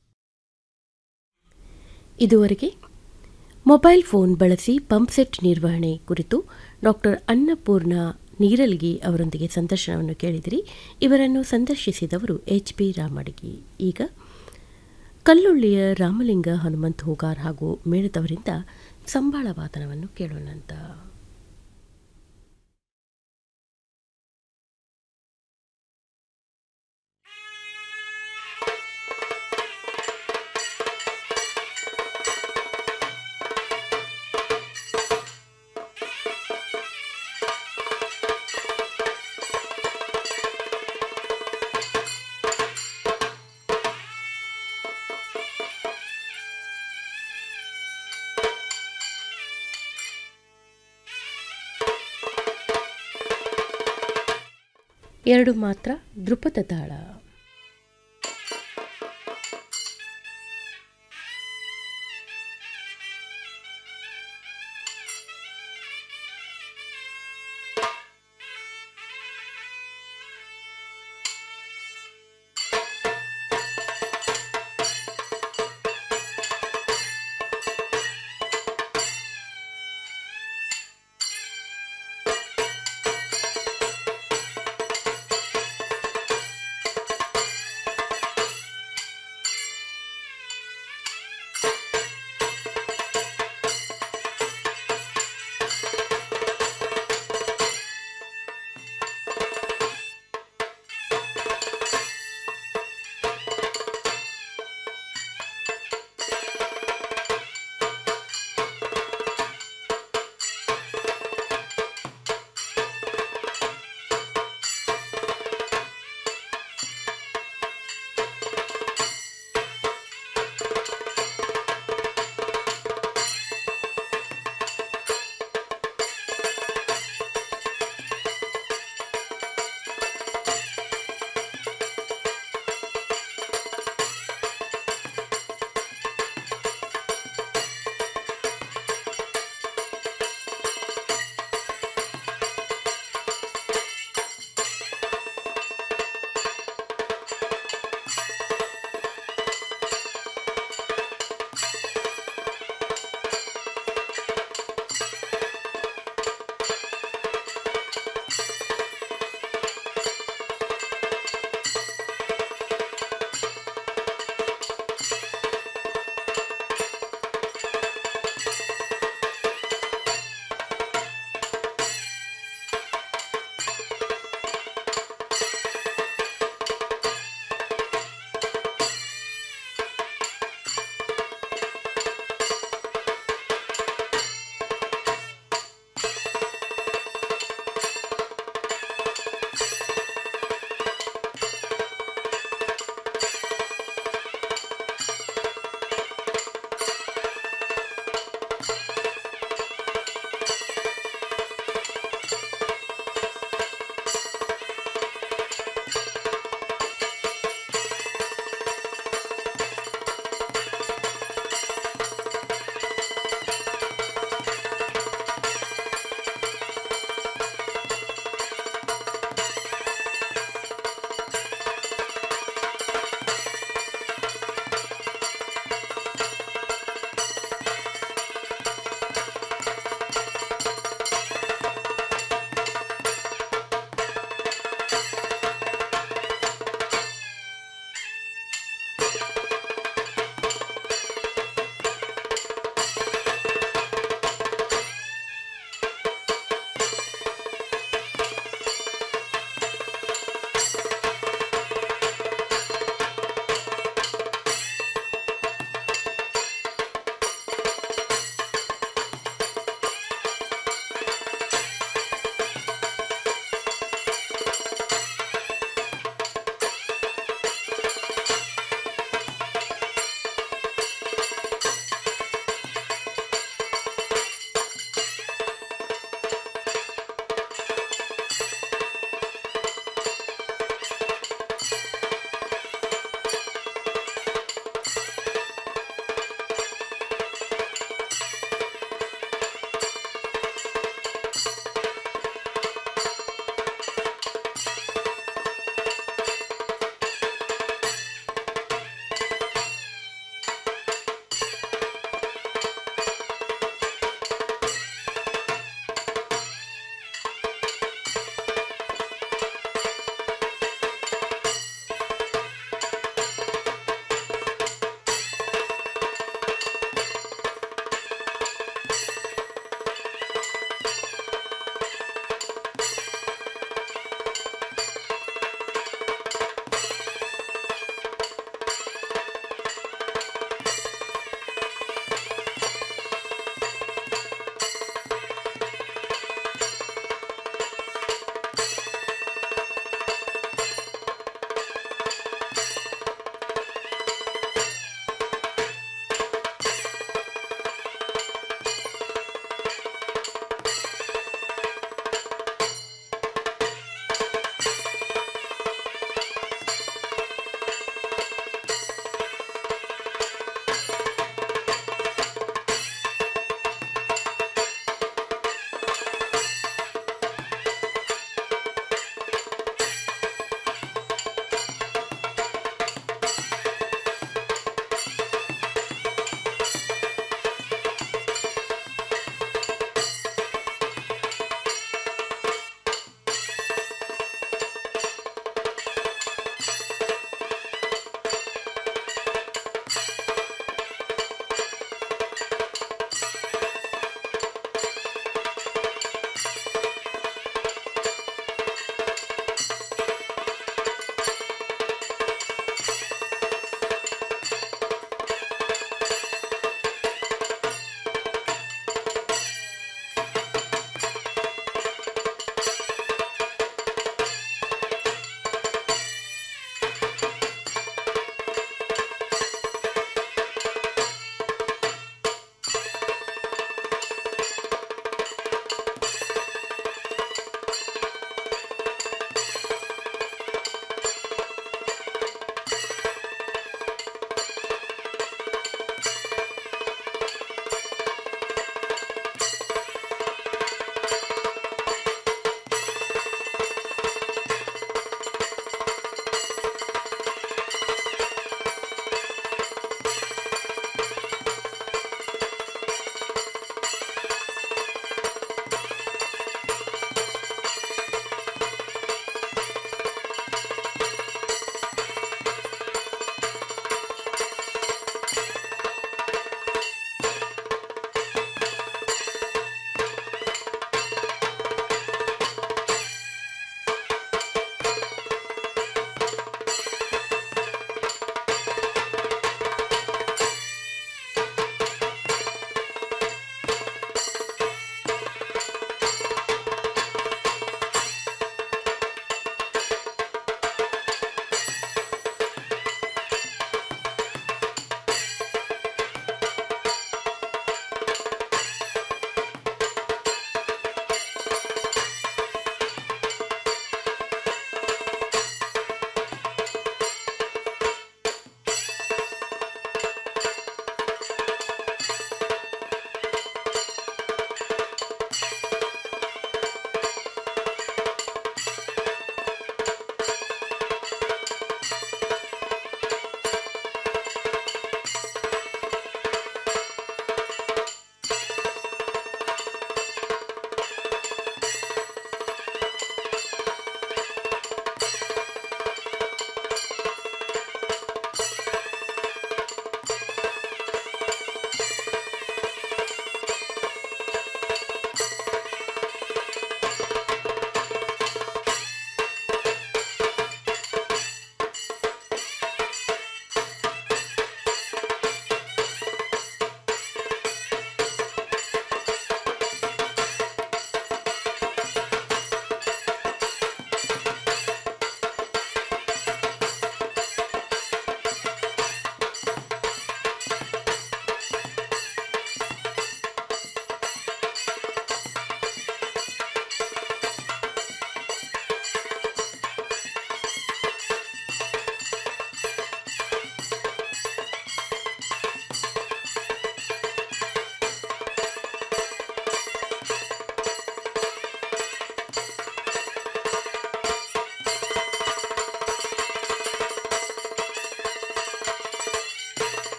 ಇದುವರೆಗೆ ಮೊಬೈಲ್ ಫೋನ್ ಬಳಸಿ ಪಂಪ್ಸೆಟ್ ನಿರ್ವಹಣೆ ಕುರಿತು ಡಾಕ್ಟರ್ ಅನ್ನಪೂರ್ಣ ನೀರಲ್ಗಿ ಅವರೊಂದಿಗೆ ಸಂದರ್ಶನವನ್ನು ಕೇಳಿದಿರಿ ಇವರನ್ನು ಸಂದರ್ಶಿಸಿದವರು ಎಚ್ ಪಿ ರಾಮಡಿಗಿ ಈಗ ಕಲ್ಲುಳ್ಳಿಯ ರಾಮಲಿಂಗ ಹನುಮಂತ್ ಹೂಗಾರ್ ಹಾಗೂ ಮೇಳದವರಿಂದ ಸಂಬಾಳ ವಾದನವನ್ನು ಕೇಳೋಣಂತ ಎರಡು ಮಾತ್ರ ದೃಪದ ತಾಳ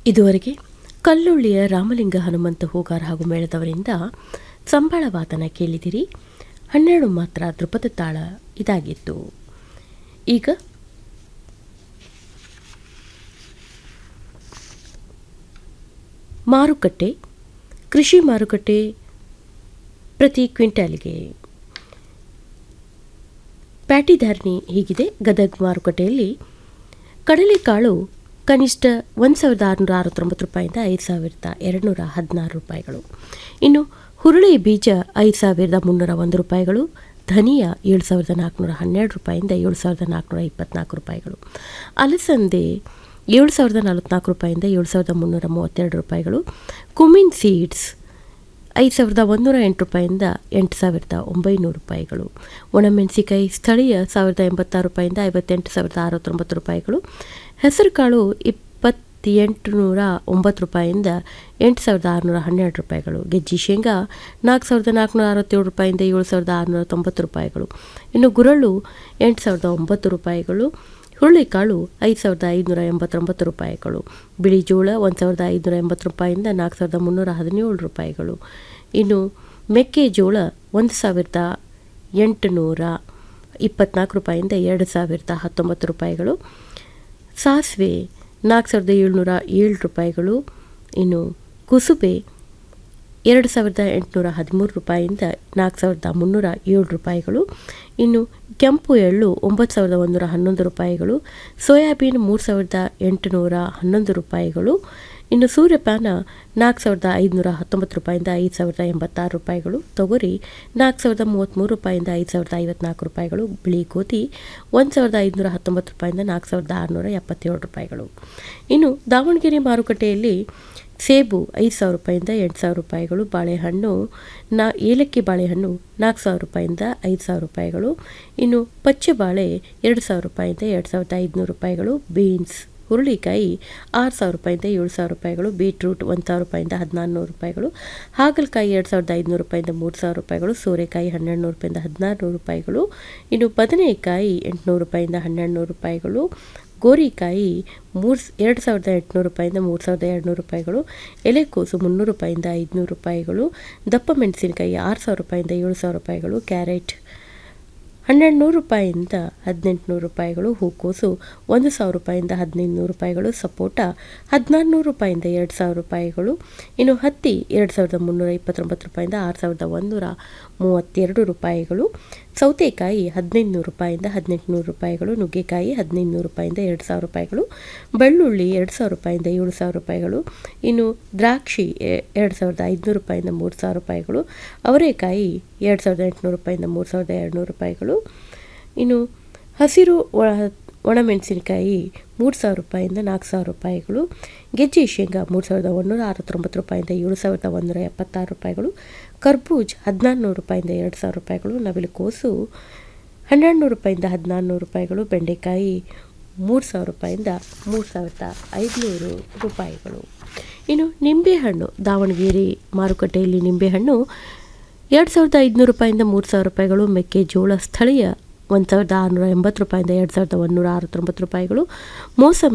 ಇದುವರೆಗೆ ಕಲ್ಲುಳ್ಳಿಯ ರಾಮಲಿಂಗ ಹನುಮಂತ ಹೂಗಾರ್ ಹಾಗೂ ಮೇಳದವರಿಂದ ಸಂಬಳ ವಾದನ ಕೇಳಿದಿರಿ ಹನ್ನೆರಡು ಮಾತ್ರ ದೃಪದ ತಾಳ ಇದಾಗಿತ್ತು ಈಗ ಮಾರುಕಟ್ಟೆ ಕೃಷಿ ಮಾರುಕಟ್ಟೆ ಪ್ರತಿ ಕ್ವಿಂಟಾಲ್ಗೆ ಪ್ಯಾಟಿ ಧಾರಣೆ ಹೀಗಿದೆ ಗದಗ್ ಮಾರುಕಟ್ಟೆಯಲ್ಲಿ ಕಡಲೆಕಾಳು ಕನಿಷ್ಠ ಒಂದು ಸಾವಿರದ ಆರುನೂರ ಅರವತ್ತೊಂಬತ್ತು ರೂಪಾಯಿಂದ ಐದು ಸಾವಿರದ ಎರಡುನೂರ ಹದಿನಾರು ರೂಪಾಯಿಗಳು ಇನ್ನು ಹುರುಳಿ ಬೀಜ ಐದು ಸಾವಿರದ ಮುನ್ನೂರ ಒಂದು ರೂಪಾಯಿಗಳು ಧನಿಯಾ ಏಳು ಸಾವಿರದ ನಾಲ್ಕುನೂರ ಹನ್ನೆರಡು ರೂಪಾಯಿಂದ ಏಳು ಸಾವಿರದ ನಾಲ್ಕುನೂರ ಇಪ್ಪತ್ನಾಲ್ಕು ರೂಪಾಯಿಗಳು ಅಲಸಂದೆ ಏಳು ಸಾವಿರದ ನಲವತ್ನಾಲ್ಕು ರೂಪಾಯಿಂದ ಏಳು ಸಾವಿರದ ಮುನ್ನೂರ ಮೂವತ್ತೆರಡು ರೂಪಾಯಿಗಳು ಕುಮಿನ್ ಸೀಡ್ಸ್ ಐದು ಸಾವಿರದ ಒಂದೂರ ಎಂಟು ರೂಪಾಯಿಂದ ಎಂಟು ಸಾವಿರದ ಒಂಬೈನೂರು ರೂಪಾಯಿಗಳು ಒಣಮೆಣಸಿಕಾಯಿ ಸ್ಥಳೀಯ ಸಾವಿರದ ಎಂಬತ್ತಾರು ರೂಪಾಯಿಂದ ಐವತ್ತೆಂಟು ಸಾವಿರದ ಅರವತ್ತೊಂಬತ್ತು ರೂಪಾಯಿಗಳು ಹೆಸರುಕಾಳು ಇಪ್ಪತ್ತೆಂಟು ನೂರ ಒಂಬತ್ತು ರೂಪಾಯಿಂದ ಎಂಟು ಸಾವಿರದ ಆರುನೂರ ಹನ್ನೆರಡು ರೂಪಾಯಿಗಳು ಗೆಜ್ಜಿ ಶೇಂಗಾ ನಾಲ್ಕು ಸಾವಿರದ ನಾಲ್ಕುನೂರ ಅರವತ್ತೇಳು ರೂಪಾಯಿಂದ ಏಳು ಸಾವಿರದ ಆರುನೂರ ತೊಂಬತ್ತು ರೂಪಾಯಿಗಳು ಇನ್ನು ಗುರಳು ಎಂಟು ಸಾವಿರದ ಒಂಬತ್ತು ರೂಪಾಯಿಗಳು ಹುರುಳಿಕಾಳು ಐದು ಸಾವಿರದ ಐದುನೂರ ಎಂಬತ್ತೊಂಬತ್ತು ರೂಪಾಯಿಗಳು ಬಿಳಿ ಜೋಳ ಒಂದು ಸಾವಿರದ ಐದುನೂರ ಎಂಬತ್ತು ರೂಪಾಯಿಂದ ನಾಲ್ಕು ಸಾವಿರದ ಮುನ್ನೂರ ಹದಿನೇಳು ರೂಪಾಯಿಗಳು ಇನ್ನು ಮೆಕ್ಕೆಜೋಳ ಒಂದು ಸಾವಿರದ ಎಂಟುನೂರ ಇಪ್ಪತ್ನಾಲ್ಕು ರೂಪಾಯಿಂದ ಎರಡು ಸಾವಿರದ ಹತ್ತೊಂಬತ್ತು ರೂಪಾಯಿಗಳು ಸಾಸಿವೆ ನಾಲ್ಕು ಸಾವಿರದ ಏಳ್ನೂರ ಏಳು ರೂಪಾಯಿಗಳು ಇನ್ನು ಕುಸುಬೆ ಎರಡು ಸಾವಿರದ ಎಂಟುನೂರ ಹದಿಮೂರು ರೂಪಾಯಿಯಿಂದ ನಾಲ್ಕು ಸಾವಿರದ ಮುನ್ನೂರ ಏಳು ರೂಪಾಯಿಗಳು ಇನ್ನು ಕೆಂಪು ಎಳ್ಳು ಒಂಬತ್ತು ಸಾವಿರದ ಒಂದೂರ ಹನ್ನೊಂದು ರೂಪಾಯಿಗಳು ಸೋಯಾಬೀನ್ ಮೂರು ಸಾವಿರದ ಎಂಟುನೂರ ಹನ್ನೊಂದು ರೂಪಾಯಿಗಳು ಇನ್ನು ಸೂರ್ಯಪಾನ ನಾಲ್ಕು ಸಾವಿರದ ಐದುನೂರ ಹತ್ತೊಂಬತ್ತು ರೂಪಾಯಿಂದ ಐದು ಸಾವಿರದ ಎಂಬತ್ತಾರು ರೂಪಾಯಿಗಳು ತೊಗರಿ ನಾಲ್ಕು ಸಾವಿರದ ಮೂವತ್ತ್ಮೂರು ರೂಪಾಯಿಂದ ಐದು ಸಾವಿರದ ಐವತ್ನಾಲ್ಕು ರೂಪಾಯಿಗಳು ಬಿಳಿ ಗೋಧಿ ಒಂದು ಸಾವಿರದ ಐದುನೂರ ಹತ್ತೊಂಬತ್ತು ರೂಪಾಯಿಂದ ನಾಲ್ಕು ಸಾವಿರದ ಆರುನೂರ ಎಪ್ಪತ್ತೇಳು ರೂಪಾಯಿಗಳು ಇನ್ನು ದಾವಣಗೆರೆ ಮಾರುಕಟ್ಟೆಯಲ್ಲಿ ಸೇಬು ಐದು ಸಾವಿರ ರೂಪಾಯಿಂದ ಎಂಟು ಸಾವಿರ ರೂಪಾಯಿಗಳು ಬಾಳೆಹಣ್ಣು ನಾ ಏಲಕ್ಕಿ ಬಾಳೆಹಣ್ಣು ನಾಲ್ಕು ಸಾವಿರ ರೂಪಾಯಿಂದ ಐದು ಸಾವಿರ ರೂಪಾಯಿಗಳು ಇನ್ನು ಪಚ್ಚೆ ಬಾಳೆ ಎರಡು ಸಾವಿರ ರೂಪಾಯಿಂದ ಎರಡು ಸಾವಿರದ ಐದುನೂರು ರೂಪಾಯಿಗಳು ಬೀನ್ಸ್ ಹುರುಳಿಕಾಯಿ ಆರು ಸಾವಿರ ರೂಪಾಯಿಂದ ಏಳು ಸಾವಿರ ರೂಪಾಯಿಗಳು ಬೀಟ್ರೂಟ್ ಒಂದು ಸಾವಿರ ರೂಪಾಯಿಂದ ಹದಿನಾರು ನೂರು ರೂಪಾಯಿಗಳು ಹಾಗಲಕಾಯಿ ಎರಡು ಸಾವಿರದ ಐದುನೂರು ರೂಪಾಯಿಂದ ಮೂರು ಸಾವಿರ ರೂಪಾಯಿಗಳು ಸೋರೆಕಾಯಿ ಹನ್ನೆರಡು ನೂರು ರೂಪಾಯಿಂದ ಹದಿನಾರು ನೂರು ರೂಪಾಯಿಗಳು ಇನ್ನು ಬದನೆಕಾಯಿ ಎಂಟುನೂರು ರೂಪಾಯಿಂದ ಹನ್ನೆರಡು ನೂರು ರೂಪಾಯಿಗಳು ಗೋರಿಕಾಯಿ ಮೂರು ಎರಡು ಸಾವಿರದ ಎಂಟುನೂರು ರೂಪಾಯಿಂದ ಮೂರು ಸಾವಿರದ ಎರಡುನೂರು ರೂಪಾಯಿಗಳು ಎಲೆಕೋಸು ಮುನ್ನೂರು ರೂಪಾಯಿಂದ ಐದುನೂರು ರೂಪಾಯಿಗಳು ದಪ್ಪ ಮೆಣಸಿನಕಾಯಿ ಆರು ಸಾವಿರ ರೂಪಾಯಿಂದ ಏಳು ಸಾವಿರ ರೂಪಾಯಿಗಳು ಕ್ಯಾರೆಟ್ ಹನ್ನೆರಡು ನೂರು ರೂಪಾಯಿಂದ ಹದಿನೆಂಟು ನೂರು ರೂಪಾಯಿಗಳು ಹೂಕೋಸು ಒಂದು ಸಾವಿರ ರೂಪಾಯಿಂದ ಹದಿನೈದು ನೂರು ರೂಪಾಯಿಗಳು ಸಪೋಟ ಹದಿನಾರು ನೂರು ರೂಪಾಯಿಂದ ಎರಡು ಸಾವಿರ ರೂಪಾಯಿಗಳು ಇನ್ನು ಹತ್ತಿ ಎರಡು ಸಾವಿರದ ಮುನ್ನೂರ ಇಪ್ಪತ್ತೊಂಬತ್ತು ರೂಪಾಯಿಂದ ಆರು ಸಾವಿರದ ಒಂದೂರ ಮೂವತ್ತೆರಡು ರೂಪಾಯಿಗಳು ಸೌತೆಕಾಯಿ ಹದಿನೈದು ನೂರು ರೂಪಾಯಿಂದ ಹದಿನೆಂಟು ನೂರು ರೂಪಾಯಿಗಳು ನುಗ್ಗೆಕಾಯಿ ಹದಿನೈದು ನೂರು ರೂಪಾಯಿಂದ ಎರಡು ಸಾವಿರ ರೂಪಾಯಿಗಳು ಬೆಳ್ಳುಳ್ಳಿ ಎರಡು ಸಾವಿರ ರೂಪಾಯಿಂದ ಏಳು ಸಾವಿರ ರೂಪಾಯಿಗಳು ಇನ್ನು ದ್ರಾಕ್ಷಿ ಎರಡು ಸಾವಿರದ ಐದುನೂರು ರೂಪಾಯಿಂದ ಮೂರು ಸಾವಿರ ರೂಪಾಯಿಗಳು ಅವರೆಕಾಯಿ ಎರಡು ಸಾವಿರದ ಎಂಟುನೂರು ರೂಪಾಯಿಂದ ಮೂರು ಸಾವಿರದ ಎರಡುನೂರು ರೂಪಾಯಿಗಳು ಇನ್ನು ಹಸಿರು ಒಣಮೆಣಸಿನಕಾಯಿ ಮೂರು ಸಾವಿರ ರೂಪಾಯಿಂದ ನಾಲ್ಕು ಸಾವಿರ ರೂಪಾಯಿಗಳು ಗೆಜ್ಜೆ ಶೇಂಗಾ ಮೂರು ಸಾವಿರದ ಒಂದೂರ ಅರವತ್ತೊಂಬತ್ತು ರೂಪಾಯಿಂದ ಏಳು ಸಾವಿರದ ಒಂದೂರ ಎಪ್ಪತ್ತಾರು ರೂಪಾಯಿಗಳು ಕರ್ಬೂಜ್ ಹದಿನಾರು ನೂರು ರೂಪಾಯಿಂದ ಎರಡು ಸಾವಿರ ರೂಪಾಯಿಗಳು ನವಿಲು ಕೋಸು ಹನ್ನೆರಡು ನೂರು ರೂಪಾಯಿಂದ ಹದಿನಾರು ನೂರು ರೂಪಾಯಿಗಳು ಬೆಂಡೆಕಾಯಿ ಮೂರು ಸಾವಿರ ರೂಪಾಯಿಂದ ಮೂರು ಸಾವಿರದ ಐದುನೂರು ರೂಪಾಯಿಗಳು ಇನ್ನು ನಿಂಬೆಹಣ್ಣು ದಾವಣಗೆರೆ ಮಾರುಕಟ್ಟೆಯಲ್ಲಿ ನಿಂಬೆಹಣ್ಣು ಎರಡು ಸಾವಿರದ ಐದುನೂರು ರೂಪಾಯಿಂದ ಮೂರು ಸಾವಿರ ರೂಪಾಯಿಗಳು ಮೆಕ್ಕೆಜೋಳ ಸ್ಥಳೀಯ ಒಂದು ಸಾವಿರದ ಆರುನೂರ ಎಂಬತ್ತು ರೂಪಾಯಿಂದ ಎರಡು ಸಾವಿರದ ಒಂದೂರ ಅರವತ್ತೊಂಬತ್ತು ರೂಪಾಯಿಗಳು ಮೋಸಂಬಿ